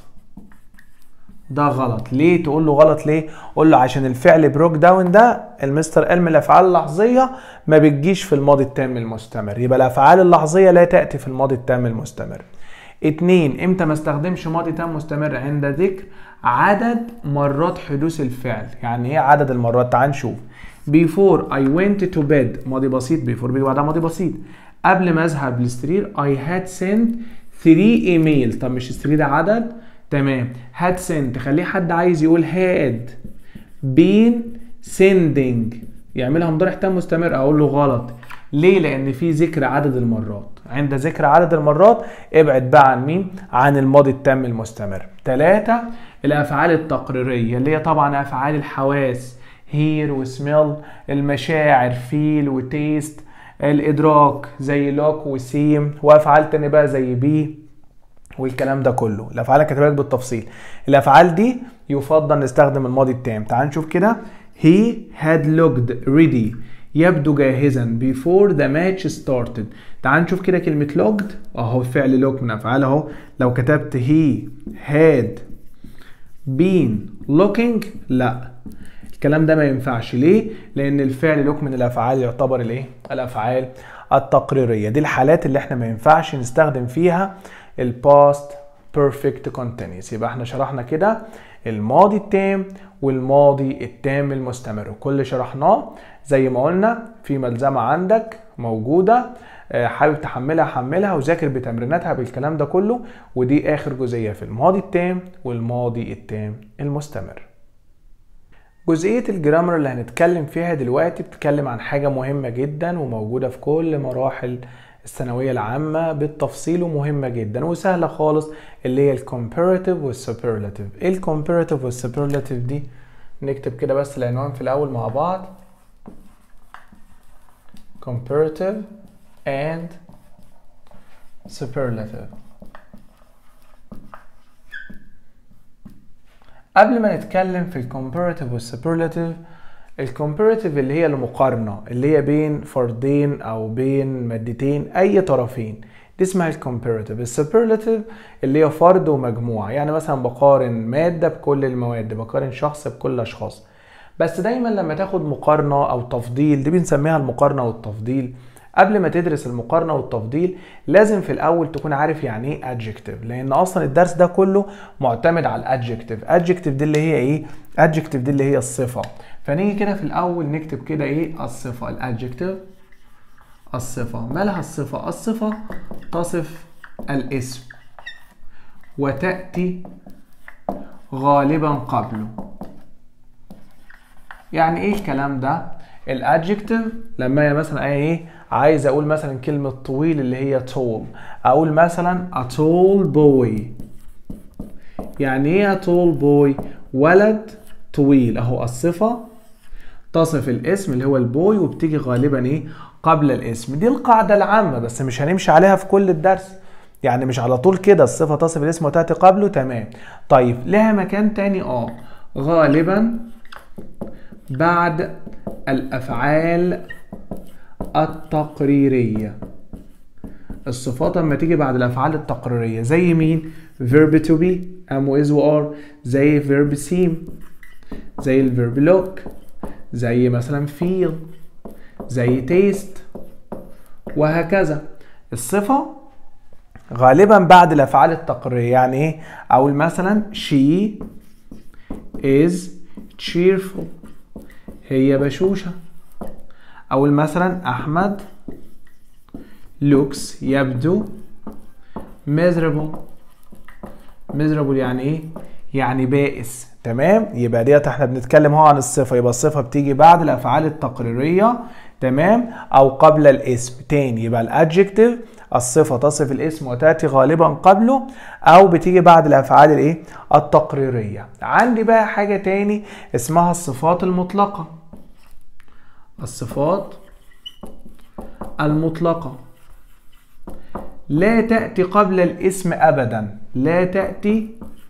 ده غلط ليه تقول له غلط ليه قول له عشان الفعل بروك داون ده المستر قال من الافعال اللحظيه ما بتجيش في الماضي التام المستمر يبقى الافعال اللحظيه لا تاتي في الماضي التام المستمر اتنين امتى ما استخدمش ماضي تام مستمر عند ذكر عدد مرات حدوث الفعل يعني ايه عدد المرات تعال نشوف before I went to bed ماضي بسيط before بيجي بعدها ماضي بسيط قبل ما اذهب للسرير I had sent 3 ايميل طب مش 3 ده عدد تمام had sent خليه حد عايز يقول had been sending يعملها مضارع تام مستمر اقول له غلط ليه لان في ذكر عدد المرات عند ذكر عدد المرات ابعد بقى عن مين عن الماضي التام المستمر ثلاثة الافعال التقريريه اللي هي طبعا افعال الحواس هير وسميل المشاعر فيل وتيست الادراك زي لوك وسيم وافعال تانية بقى زي بي والكلام ده كله الافعال اللي كاتبها لك بالتفصيل الافعال دي يفضل نستخدم الماضي التام تعال نشوف كده he had looked ready يبدو جاهزا before the match started تعال نشوف كده كلمة looked اهو فعل look من افعال اهو لو كتبت he had been looking لا الكلام ده ما ينفعش ليه لان الفعل لوك من الافعال يعتبر الايه الافعال التقريريه دي الحالات اللي احنا ما ينفعش نستخدم فيها الباست perfect continuous يبقى احنا شرحنا كده الماضي التام والماضي التام المستمر كل شرحناه زي ما قلنا في ملزمة عندك موجودة حابب تحملها حملها وذاكر بتمريناتها بالكلام ده كله ودي اخر جزئية في الماضي التام والماضي التام المستمر جزئية الجرامر اللي هنتكلم فيها دلوقتي بتتكلم عن حاجة مهمة جدا وموجودة في كل مراحل الثانوية العامة بالتفصيل ومهمة جدا وسهلة خالص اللي هي الكومبيراتيف والسوبرلاتيف ايه الكومبيراتيف والسوبرلاتيف دي نكتب كده بس العنوان في الأول مع بعض comparative and superlative قبل ما نتكلم في الكومبيراتيف والسوبرلاتيف الكومبيراتيف اللي هي المقارنة اللي هي بين فردين أو بين مادتين أي طرفين دي اسمها الكومبيراتيف السوبرلاتيف اللي هي فرد ومجموعة يعني مثلا بقارن مادة بكل المواد بقارن شخص بكل الأشخاص بس دايما لما تاخد مقارنة أو تفضيل دي بنسميها المقارنة والتفضيل قبل ما تدرس المقارنة والتفضيل لازم في الأول تكون عارف يعني إيه adjective لأن أصلا الدرس ده كله معتمد على الادجكتيف adjective دي اللي هي إيه؟ adjective دي اللي هي الصفة فنيجي كده في الأول نكتب كده إيه الصفة الادجكتيف الصفة مالها الصفة؟ الصفة تصف الاسم وتأتي غالبا قبله يعني ايه الكلام ده الادجكتيف لما مثلا ايه عايز اقول مثلا كلمه طويل اللي هي tall اقول مثلا a tall boy يعني ايه a tall boy ولد طويل اهو الصفه تصف الاسم اللي هو البوي وبتيجي غالبا ايه قبل الاسم دي القاعده العامه بس مش هنمشي عليها في كل الدرس يعني مش على طول كده الصفه تصف الاسم وتاتي قبله تمام طيب لها مكان تاني اه غالبا بعد الافعال التقريريه الصفات لما تيجي بعد الافعال التقريريه زي مين verb to be am و is و are زي verb seem زي الفيرب look زي مثلا feel زي taste وهكذا الصفة غالبا بعد الأفعال التقريرية يعني إيه؟ أقول مثلا she is cheerful هي بشوشة أقول مثلا أحمد looks يبدو miserable miserable يعني إيه؟ يعني بائس تمام يبقى ديت احنا بنتكلم هو عن الصفه يبقى الصفه بتيجي بعد الافعال التقريريه تمام او قبل الاسم تاني يبقى الادجكتيف الصفه تصف الاسم وتاتي غالبا قبله او بتيجي بعد الافعال الايه التقريريه عندي بقى حاجه تاني اسمها الصفات المطلقه الصفات المطلقه لا تاتي قبل الاسم ابدا لا تاتي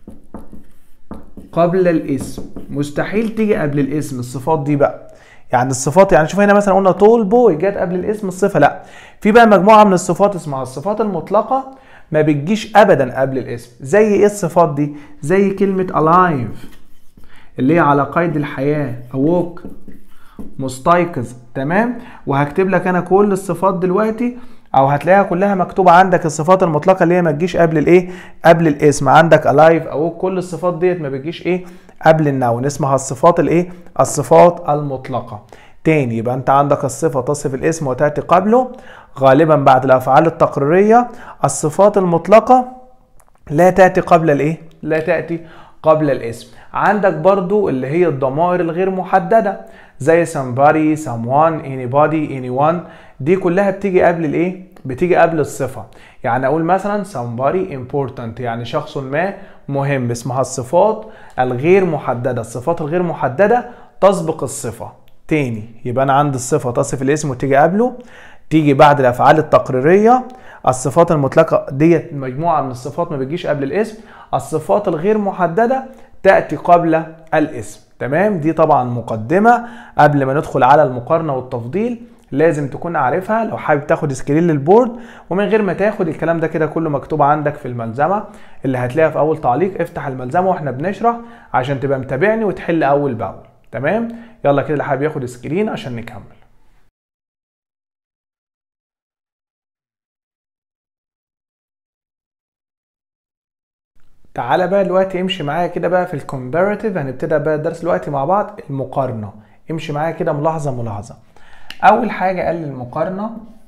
قبل الاسم مستحيل تيجي قبل الاسم الصفات دي بقى يعني الصفات يعني شوف هنا مثلا قلنا طول بوي جت قبل الاسم الصفه لا في بقى مجموعه من الصفات اسمها الصفات المطلقه ما بتجيش ابدا قبل الاسم زي ايه الصفات دي زي كلمه alive اللي هي على قيد الحياه awoke مستيقظ تمام وهكتب لك انا كل الصفات دلوقتي او هتلاقيها كلها مكتوبه عندك الصفات المطلقه اللي هي ما تجيش قبل الايه قبل الاسم عندك الايف او كل الصفات ديت ما بتجيش ايه قبل النون اسمها الصفات الايه الصفات المطلقه تاني يبقى انت عندك الصفه تصف الاسم وتاتي قبله غالبا بعد الافعال التقريريه الصفات المطلقه لا تاتي قبل الايه لا تاتي قبل الاسم عندك برضو اللي هي الضمائر الغير محدده زي somebody someone anybody anyone دي كلها بتيجي قبل الايه بتيجي قبل الصفه يعني اقول مثلا somebody important يعني شخص ما مهم اسمها الصفات الغير محدده الصفات الغير محدده تسبق الصفه تاني يبقى انا عندي الصفه تصف الاسم وتيجي قبله تيجي بعد الافعال التقريريه الصفات المطلقه ديت مجموعه من الصفات ما بتجيش قبل الاسم الصفات الغير محدده تاتي قبل الاسم تمام دي طبعا مقدمه قبل ما ندخل على المقارنه والتفضيل لازم تكون عارفها لو حابب تاخد سكرين للبورد ومن غير ما تاخد الكلام ده كده كله مكتوب عندك في الملزمه اللي هتلاقيها في اول تعليق افتح الملزمه واحنا بنشرح عشان تبقى متابعني وتحل اول باول تمام يلا كده اللي حابب ياخد سكرين عشان نكمل تعالى بقى دلوقتي امشي معايا كده بقى في الكومباريتيف هنبتدي بقى الدرس دلوقتي مع بعض المقارنه امشي معايا كده ملاحظه ملاحظه اول حاجه قال لي المقارنه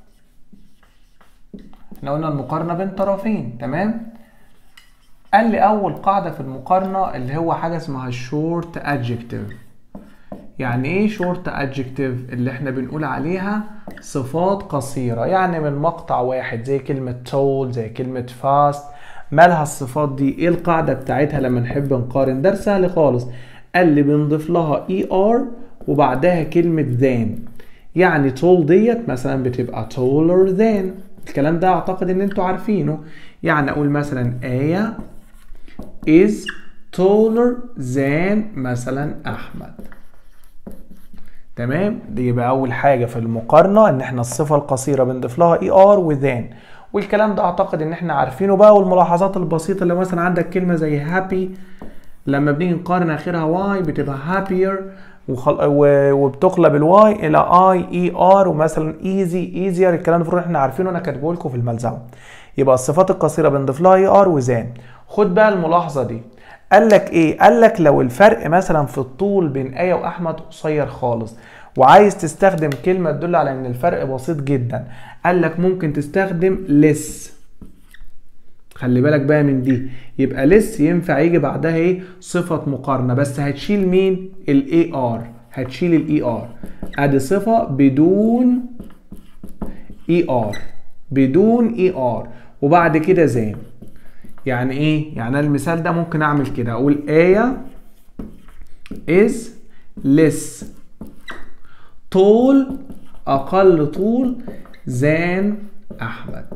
احنا قلنا المقارنه بين طرفين تمام قال لي اول قاعده في المقارنه اللي هو حاجه اسمها short adjective يعني ايه short adjective اللي احنا بنقول عليها صفات قصيره يعني من مقطع واحد زي كلمه tall زي كلمه fast مالها الصفات دي ايه القاعده بتاعتها لما نحب نقارن ده سهل خالص قال لي بنضيف لها er وبعدها كلمه than يعني tall ديت مثلا بتبقى taller than الكلام ده اعتقد ان انتوا عارفينه يعني اقول مثلا آية is taller than مثلا احمد تمام دي يبقى اول حاجة في المقارنة ان احنا الصفة القصيرة بنضيف لها er و than والكلام ده اعتقد ان احنا عارفينه بقى والملاحظات البسيطة اللي مثلا عندك كلمة زي happy لما بنيجي نقارن اخرها y بتبقى happier وخل... و... وبتقلب الواي الى اي اي ار ومثلا ايزي ايزير الكلام ده احنا عارفينه انا كاتبه لكم في الملزمه يبقى الصفات القصيره بنضيف لها اي ار وزان خد بقى الملاحظه دي قال لك ايه قال لك لو الفرق مثلا في الطول بين ايه واحمد قصير خالص وعايز تستخدم كلمه تدل على ان الفرق بسيط جدا قال لك ممكن تستخدم لس خلي بالك بقى من دي يبقى لس ينفع يجي بعدها ايه صفة مقارنة بس هتشيل مين الاي ار هتشيل الاي ار ادي صفة بدون اي ار بدون اي ار وبعد كده زين يعني ايه يعني المثال ده ممكن اعمل كده اقول آية is less طول اقل طول than احمد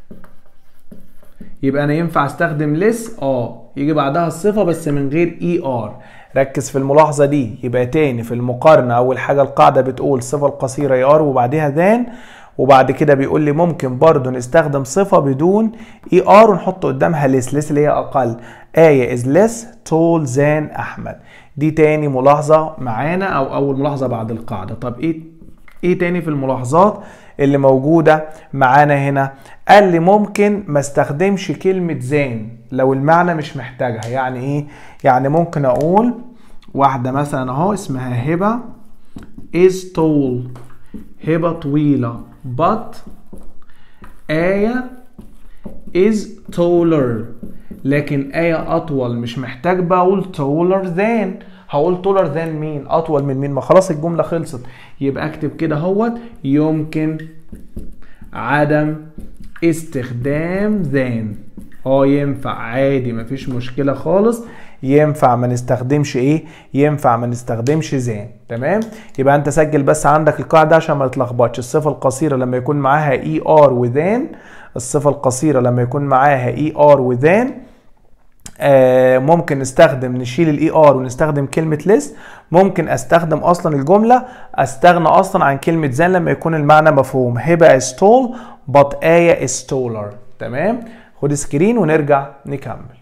يبقى انا ينفع استخدم لس اه يجي بعدها الصفه بس من غير اي ار ركز في الملاحظه دي يبقى تاني في المقارنه اول حاجه القاعده بتقول الصفه القصيره اي ار وبعدها ذان وبعد كده بيقول لي ممكن برضو نستخدم صفه بدون اي ار ونحط قدامها لس لس اللي هي اقل ايه از لس تول ذان احمد دي تاني ملاحظه معانا او اول ملاحظه بعد القاعده طب ايه ايه تاني في الملاحظات اللي موجودة معانا هنا قال لي ممكن ما استخدمش كلمة زين لو المعنى مش محتاجها يعني ايه يعني ممكن اقول واحدة مثلا اهو اسمها هبة is tall هبة طويلة but آية is taller لكن آية أطول مش محتاج بقى أقول taller than هقول taller than مين أطول من مين ما خلاص الجملة خلصت يبقى أكتب كده اهوت يمكن عدم استخدام than اه ينفع عادي مفيش مشكلة خالص ينفع ما نستخدمش ايه ينفع ما نستخدمش زين تمام يبقى انت سجل بس عندك القاعده عشان ما تتلخبطش الصفه القصيره لما يكون معاها اي ار وذان الصفه القصيره لما يكون معاها اي ار وذان آه ممكن نستخدم نشيل الاي ار ونستخدم كلمه ليس ممكن استخدم اصلا الجمله استغنى اصلا عن كلمه زان لما يكون المعنى مفهوم هبه is tall but ايه is taller تمام خد سكرين ونرجع نكمل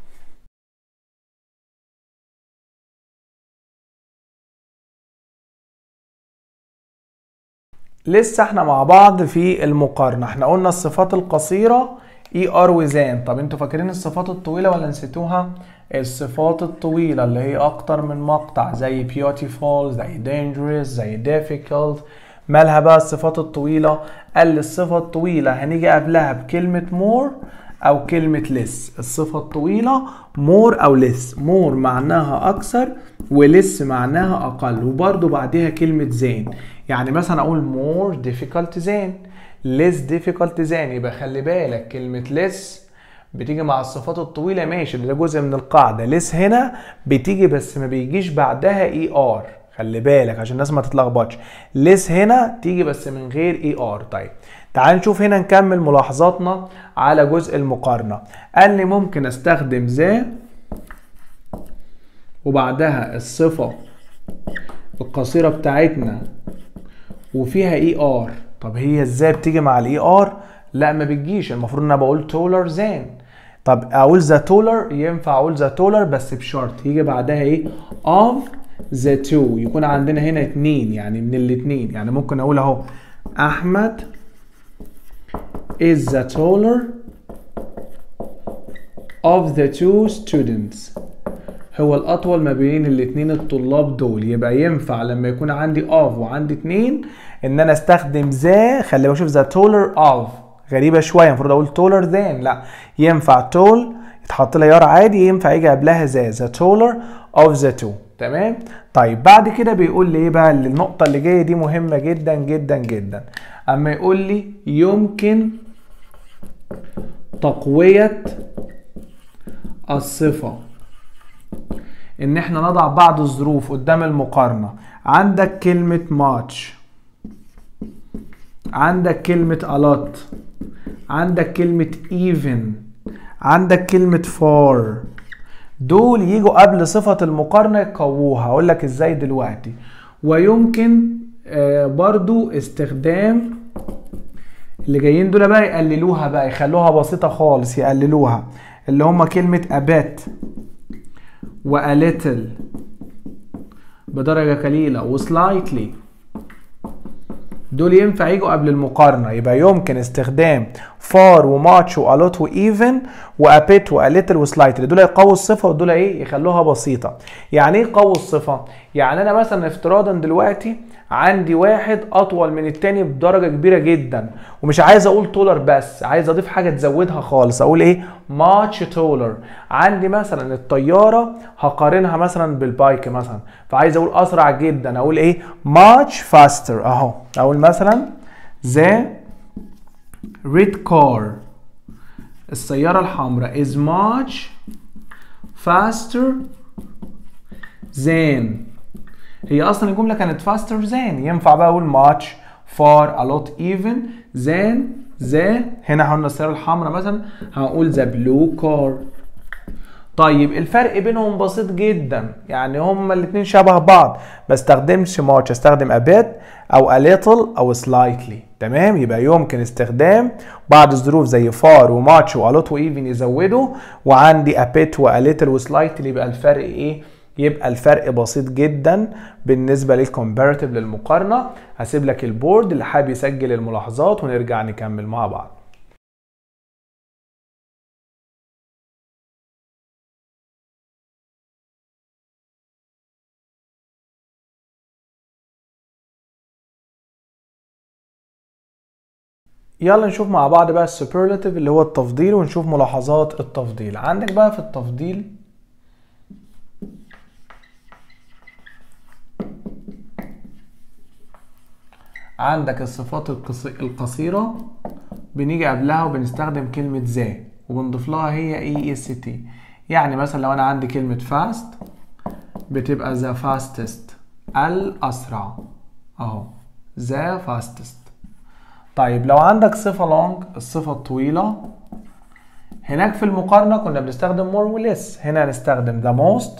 لسه احنا مع بعض في المقارنة احنا قلنا الصفات القصيرة اي ار وزان طب انتوا فاكرين الصفات الطويلة ولا نسيتوها الصفات الطويلة اللي هي اكتر من مقطع زي beautiful زي dangerous زي difficult مالها بقى الصفات الطويلة قال لي الصفة الطويلة هنيجي قبلها بكلمة more او كلمة less الصفة الطويلة more او less more معناها اكثر ولس معناها اقل وبرضو بعدها كلمة زين يعني مثلا اقول more difficult than less difficult than يبقى خلي بالك كلمة less بتيجي مع الصفات الطويلة ماشي ده جزء من القاعدة less هنا بتيجي بس ما بيجيش بعدها اي ار خلي بالك عشان الناس ما تتلخبطش less هنا تيجي بس من غير اي ار طيب تعال نشوف هنا نكمل ملاحظاتنا على جزء المقارنة قال لي ممكن استخدم ذا وبعدها الصفة القصيرة بتاعتنا وفيها اي ار طب هي ازاي بتيجي مع الاي ار لا ما بتجيش المفروض ان انا بقول تولر زان طب اقول ذا تولر ينفع اقول ذا تولر بس بشرط يجي بعدها ايه of ذا تو يكون عندنا هنا اتنين يعني من الاتنين يعني ممكن اقول اهو احمد is the taller of the two students هو الأطول ما بين الاتنين الطلاب دول يبقى ينفع لما يكون عندي of وعندي اتنين إن أنا أستخدم ذا خلي بشوف the taller of غريبة شوية المفروض أقول taller than لا ينفع tall يتحط لها يار عادي ينفع يجي قبلها ذا the taller of the two تمام طيب بعد كده بيقول لي ايه بقى النقطة اللي جاية دي مهمة جدا جدا جدا اما يقول لي يمكن تقوية الصفة ان احنا نضع بعض الظروف قدام المقارنة عندك كلمة ماتش عندك كلمة a lot عندك كلمة even عندك كلمة for دول يجوا قبل صفة المقارنة يقووها هقول لك ازاي دلوقتي ويمكن آه برضو استخدام اللي جايين دول بقى يقللوها بقى يخلوها بسيطة خالص يقللوها اللي هما كلمة أبات وأليتل بدرجة قليلة وسلايتلي دول ينفع يجوا قبل المقارنة يبقى يمكن استخدام فار وماتش والوت وايفن وابيت واليتل وسلايتلي دول يقووا الصفة ودول ايه يخلوها بسيطة يعني ايه يقووا الصفة يعني انا مثلا افتراضا دلوقتي عندي واحد اطول من التاني بدرجة كبيرة جدا ومش عايز اقول تولر بس عايز اضيف حاجة تزودها خالص اقول ايه ماتش تولر عندي مثلا الطيارة هقارنها مثلا بالبايك مثلا فعايز اقول اسرع جدا اقول ايه ماتش فاستر اهو اقول مثلا ذا ريد كار السيارة الحمراء is much faster than هي اصلا الجمله كانت faster than ينفع بقى اقول much far a lot even than the هنا قلنا السياره الحمراء مثلا هنقول the blue car طيب الفرق بينهم بسيط جدا يعني هما الاثنين شبه بعض ما استخدمش much استخدم a bit او a little او slightly تمام يبقى يمكن استخدام بعض الظروف زي far وماتش والوت وايفن يزودوا وعندي a bit و a little و slightly يبقى الفرق ايه يبقى الفرق بسيط جدا بالنسبه للكومباريتيف للمقارنه هسيب لك البورد اللي حابب يسجل الملاحظات ونرجع نكمل مع بعض يلا نشوف مع بعض بقى السوبرلاتيف اللي هو التفضيل ونشوف ملاحظات التفضيل عندك بقى في التفضيل عندك الصفات القصيرة بنيجي قبلها وبنستخدم كلمة ذا وبنضيف لها هي اي اس تي يعني مثلا لو انا عندي كلمة فاست بتبقى ذا فاستست الأسرع اهو ذا فاستست طيب لو عندك صفة لونج الصفة الطويلة هناك في المقارنة كنا بنستخدم more و less هنا هنستخدم the most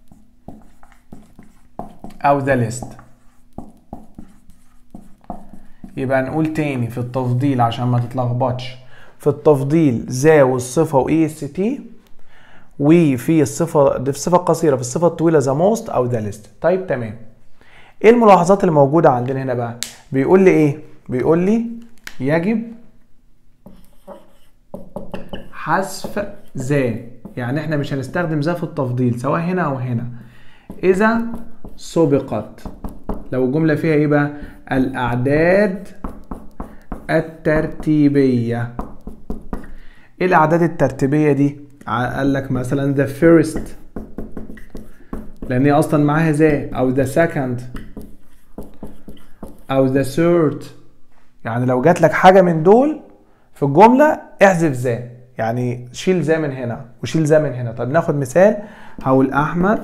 أو the least يبقى نقول تاني في التفضيل عشان ما تتلخبطش في التفضيل ذا والصفة و اس تي وفي الصفة دي في الصفة القصيرة في الصفة الطويلة ذا موست أو ذا ليست طيب تمام ايه الملاحظات اللي موجودة عندنا هنا بقى بيقول لي ايه بيقول لي يجب حذف ذا يعني احنا مش هنستخدم ذا في التفضيل سواء هنا او هنا اذا سبقت لو الجملة فيها ايه بقى الأعداد الترتيبية ايه الأعداد الترتيبية دي قال لك مثلا the first لأن هي أصلا معاها ذا أو the second أو the third يعني لو جات لك حاجة من دول في الجملة احذف ذا يعني شيل ذا من هنا وشيل ذا من هنا طب ناخد مثال هقول أحمد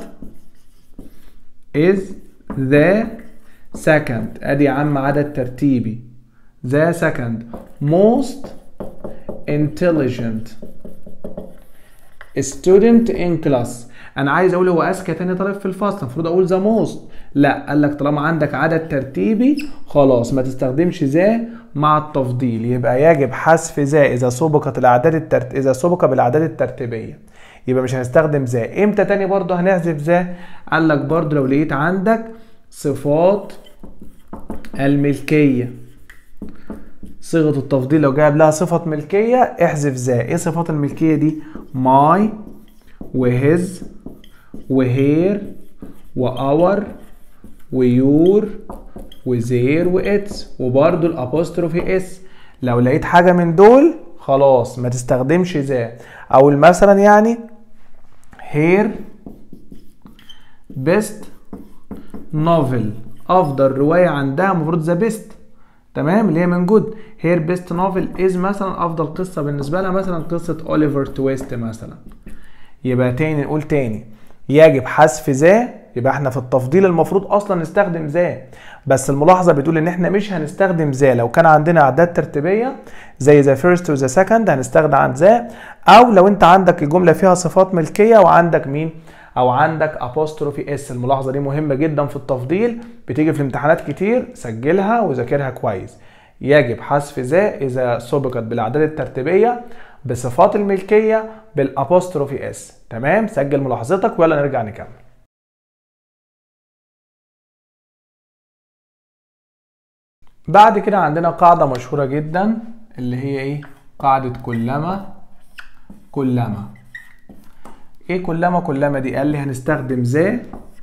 is the second ادي يا عم عدد ترتيبي the second most intelligent student in class انا عايز اقول هو اذكى تاني طالب في الفصل المفروض اقول ذا موست لا قال لك طالما عندك عدد ترتيبي خلاص ما تستخدمش ذا مع التفضيل يبقى يجب حذف ذا اذا سبقت الاعداد الترت... اذا سبق بالاعداد الترتيبيه يبقى مش هنستخدم ذا امتى تاني برضه هنحذف ذا قال لك برضه لو لقيت عندك صفات الملكية صيغة التفضيل لو جايب لها صفة ملكية احذف ذا ايه صفات الملكية دي my وهز وهير وأور ويور وزير واتس وبرده الابوستروفي اس لو لقيت حاجة من دول خلاص ما تستخدمش ذا او مثلا يعني هير بيست نوفل افضل رواية عندها المفروض ذا بيست تمام اللي هي من جود هير بيست نوفل از مثلا افضل قصة بالنسبة لها مثلا قصة اوليفر تويست مثلا يبقى تاني نقول تاني يجب حذف ذا يبقى احنا في التفضيل المفروض اصلا نستخدم ذا بس الملاحظه بتقول ان احنا مش هنستخدم ذا لو كان عندنا اعداد ترتيبيه زي ذا فيرست وذا سكند هنستخدم عن ذا او لو انت عندك الجمله فيها صفات ملكيه وعندك مين او عندك apostrophe اس الملاحظه دي مهمه جدا في التفضيل بتيجي في الامتحانات كتير سجلها وذاكرها كويس يجب حذف ذا اذا سبقت بالاعداد الترتيبيه بصفات الملكيه بالابوستروفي اس تمام سجل ملاحظتك ويلا نرجع نكمل بعد كده عندنا قاعدة مشهورة جدا اللي هي ايه قاعدة كلما كلما ايه كلما كلما دي قال لي هنستخدم ذا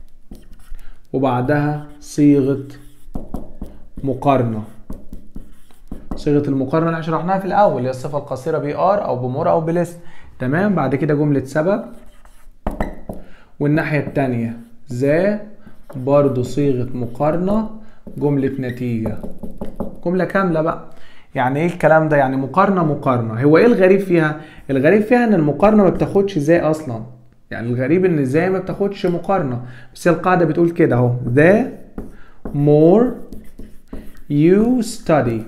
وبعدها صيغة مقارنة صيغة المقارنة اللي شرحناها في الأول اللي هي الصفة القصيرة بي ار أو بمور أو بلس تمام بعد كده جملة سبب والناحية التانية ذا برضو صيغة مقارنة جملة نتيجة جملة كاملة بقى يعني ايه الكلام ده يعني مقارنة مقارنة هو ايه الغريب فيها الغريب فيها ان المقارنة ما بتاخدش زي اصلا يعني الغريب ان زي ما بتاخدش مقارنة بس القاعدة بتقول كده اهو the more you study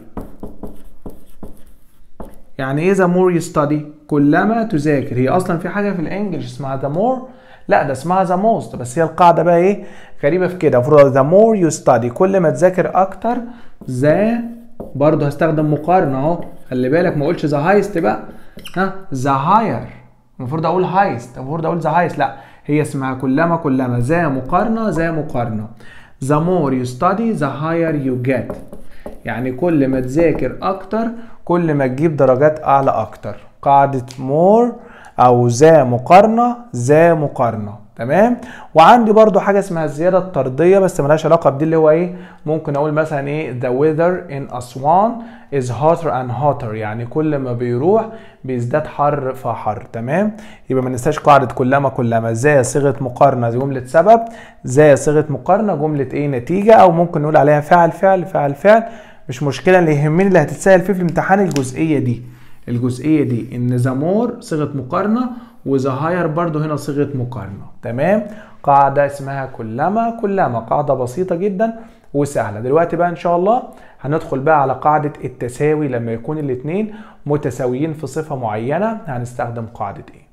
يعني ايه the more you study كلما تذاكر هي اصلا في حاجة في الانجليش اسمها the more لا ده اسمها the most بس هي القاعدة بقى ايه غريبة في كده المفروض the more you study كل ما تذاكر اكتر the برضه هستخدم مقارنة اهو خلي بالك ما اقولش the highest بقى ها the higher المفروض اقول highest المفروض اقول the highest لا هي اسمها كلما كلما ذا مقارنة ذا مقارنة the more you study the higher you get يعني كل ما تذاكر اكتر كل ما تجيب درجات اعلى اكتر قاعدة more او ذا مقارنة ذا مقارنة تمام وعندي برضو حاجة اسمها الزيادة الطردية بس ملهاش علاقة بدي اللي هو ايه ممكن اقول مثلا ايه the weather in Aswan is hotter and hotter يعني كل ما بيروح بيزداد حر فحر تمام يبقى ما ننساش قاعدة كلما كلما ذا صيغة مقارنة جملة سبب ذا صيغة مقارنة جملة ايه نتيجة او ممكن نقول عليها فعل فعل فعل فعل مش مشكلة اللي يهمني اللي هتتسأل فيه في الامتحان الجزئية دي الجزئية دي ان ذا مور صيغة مقارنة وذا هاير برضو هنا صيغة مقارنة تمام قاعدة اسمها كلما كلما قاعدة بسيطة جدا وسهلة دلوقتي بقى ان شاء الله هندخل بقى على قاعدة التساوي لما يكون الاتنين متساويين في صفة معينة هنستخدم قاعدة ايه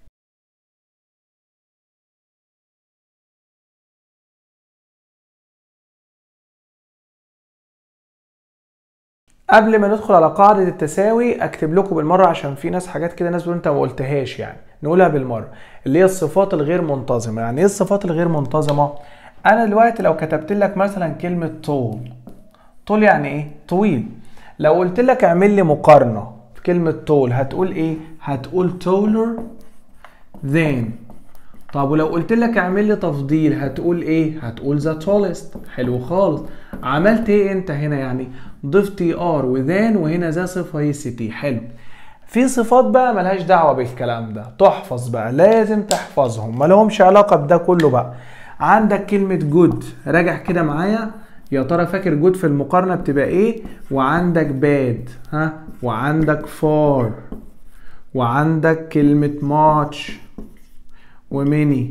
قبل ما ندخل على قاعدة التساوي اكتب لكم بالمرة عشان في ناس حاجات كده ناس بتقول انت ما قلتهاش يعني نقولها بالمرة اللي هي الصفات الغير منتظمة يعني ايه الصفات الغير منتظمة انا دلوقتي لو كتبت لك مثلا كلمة طول طول يعني ايه طويل لو قلت لك اعمل لي مقارنة في كلمة طول هتقول ايه هتقول taller than طب ولو قلت لك اعمل لي تفضيل هتقول ايه هتقول the tallest حلو خالص عملت ايه انت هنا يعني ضفت ار وذان وهنا ذا صفه هي سي تي حلو في صفات بقى ملهاش دعوه بالكلام ده تحفظ بقى لازم تحفظهم ما لهمش علاقه بده كله بقى عندك كلمه جود راجع كده معايا يا ترى فاكر جود في المقارنه بتبقى ايه وعندك باد ها وعندك فار وعندك كلمه ماتش وميني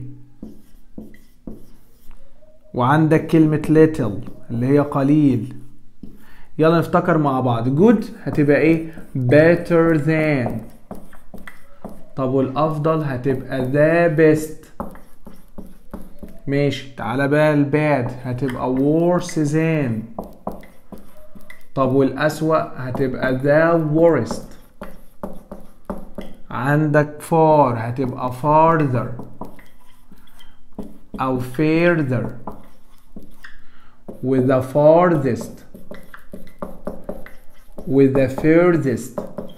وعندك كلمة little اللي هي قليل يلا نفتكر مع بعض good هتبقى ايه better than طب والافضل هتبقى the best ماشي تعالى بقى الباد هتبقى worse than طب والاسوأ هتبقى the worst عندك far هتبقى farther أو further with the farthest with the furthest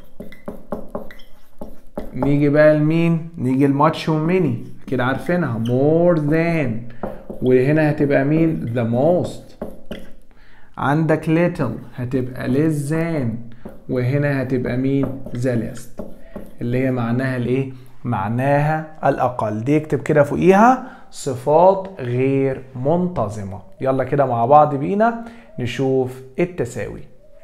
نيجي بقى لمين نيجي الماتش وميني كده عارفينها more than وهنا هتبقى مين the most عندك little هتبقى less than وهنا هتبقى مين the least اللي هي معناها الايه معناها الاقل دي اكتب كده فوقيها صفات غير منتظمة يلا كده مع بعض بينا نشوف التساوي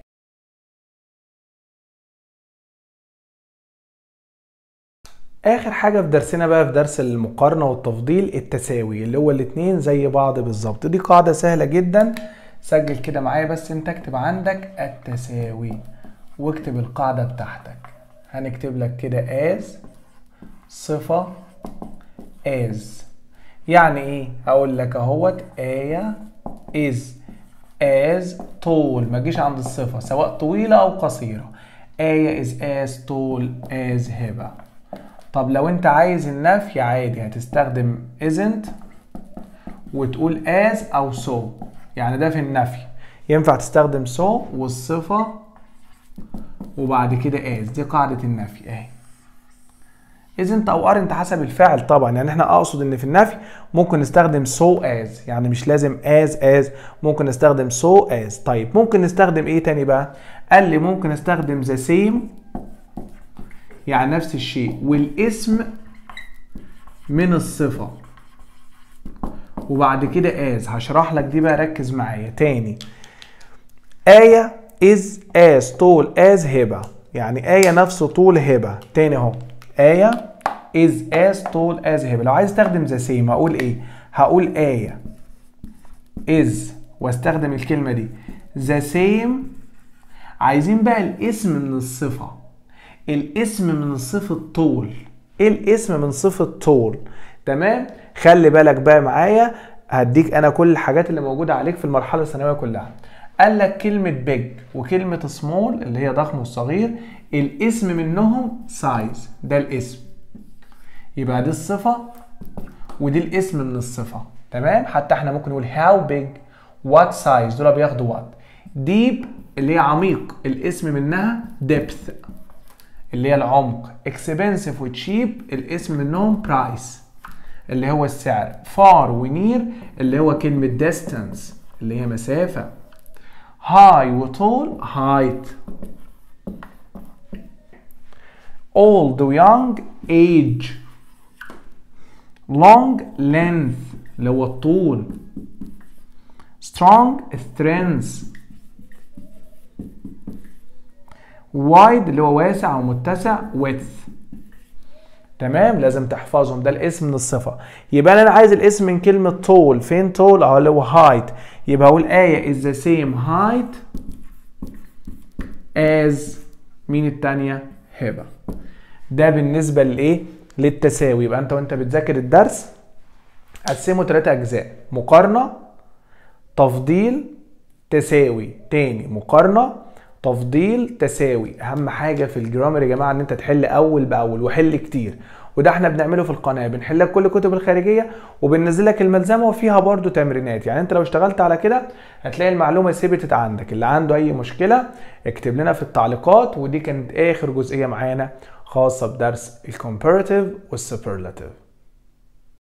اخر حاجة في درسنا بقى في درس المقارنة والتفضيل التساوي اللي هو الاتنين زي بعض بالظبط دي قاعدة سهلة جدا سجل كده معايا بس انت اكتب عندك التساوي واكتب القاعدة بتاعتك هنكتب لك كده as صفة as يعني ايه هقول لك اهوت آية is as طول ما تجيش عند الصفة سواء طويلة او قصيرة آية is as طول as هبة طب لو انت عايز النفي عادي هتستخدم isn't وتقول as او so يعني ده في النفي ينفع تستخدم so والصفة وبعد كده as دي قاعدة النفي اهي isn't او aren't حسب الفعل طبعا يعني احنا اقصد ان في النفي ممكن نستخدم so as يعني مش لازم as as ممكن نستخدم so as طيب ممكن نستخدم ايه تاني بقى قال لي ممكن نستخدم the same يعني نفس الشيء والاسم من الصفة وبعد كده as هشرح لك دي بقى ركز معايا تاني آية is as tall as هبة يعني آية نفس طول هبة تاني اهو آية is as tall as هبة لو عايز استخدم the same هقول ايه هقول آية is واستخدم الكلمة دي the same عايزين بقى الاسم من الصفة الاسم من صفة طول ايه الاسم من صفة طول تمام خلي بالك بقى معايا هديك انا كل الحاجات اللي موجودة عليك في المرحلة الثانوية كلها قال لك كلمة بيج وكلمة سمول اللي هي ضخم والصغير الاسم منهم سايز ده الاسم يبقى دي الصفة ودي الاسم من الصفة تمام حتى احنا ممكن نقول how big what size دول بياخدوا what deep اللي هي عميق الاسم منها depth اللي هي العمق expensive وتشيب الاسم منهم price اللي هو السعر far ونير اللي هو كلمة distance اللي هي مسافة high وطول height old ويونج age long length اللي هو الطول strong strength wide اللي هو واسع ومتسع width تمام لازم تحفظهم ده الاسم من الصفة يبقى انا عايز الاسم من كلمة طول فين طول اهو اللي هو height يبقى اقول آية is the same height as مين التانية هبة ده بالنسبة لإيه للتساوي يبقى انت وانت بتذاكر الدرس قسمه ثلاثة أجزاء مقارنة تفضيل تساوي تاني مقارنة تفضيل تساوي اهم حاجه في الجرامر يا جماعه ان انت تحل اول باول وحل كتير وده احنا بنعمله في القناه بنحل لك كل الكتب الخارجيه وبننزل لك الملزمه وفيها برده تمرينات يعني انت لو اشتغلت على كده هتلاقي المعلومه ثبتت عندك اللي عنده اي مشكله اكتب لنا في التعليقات ودي كانت اخر جزئيه معانا خاصه بدرس الكومباراتيف والسوبرلاتيف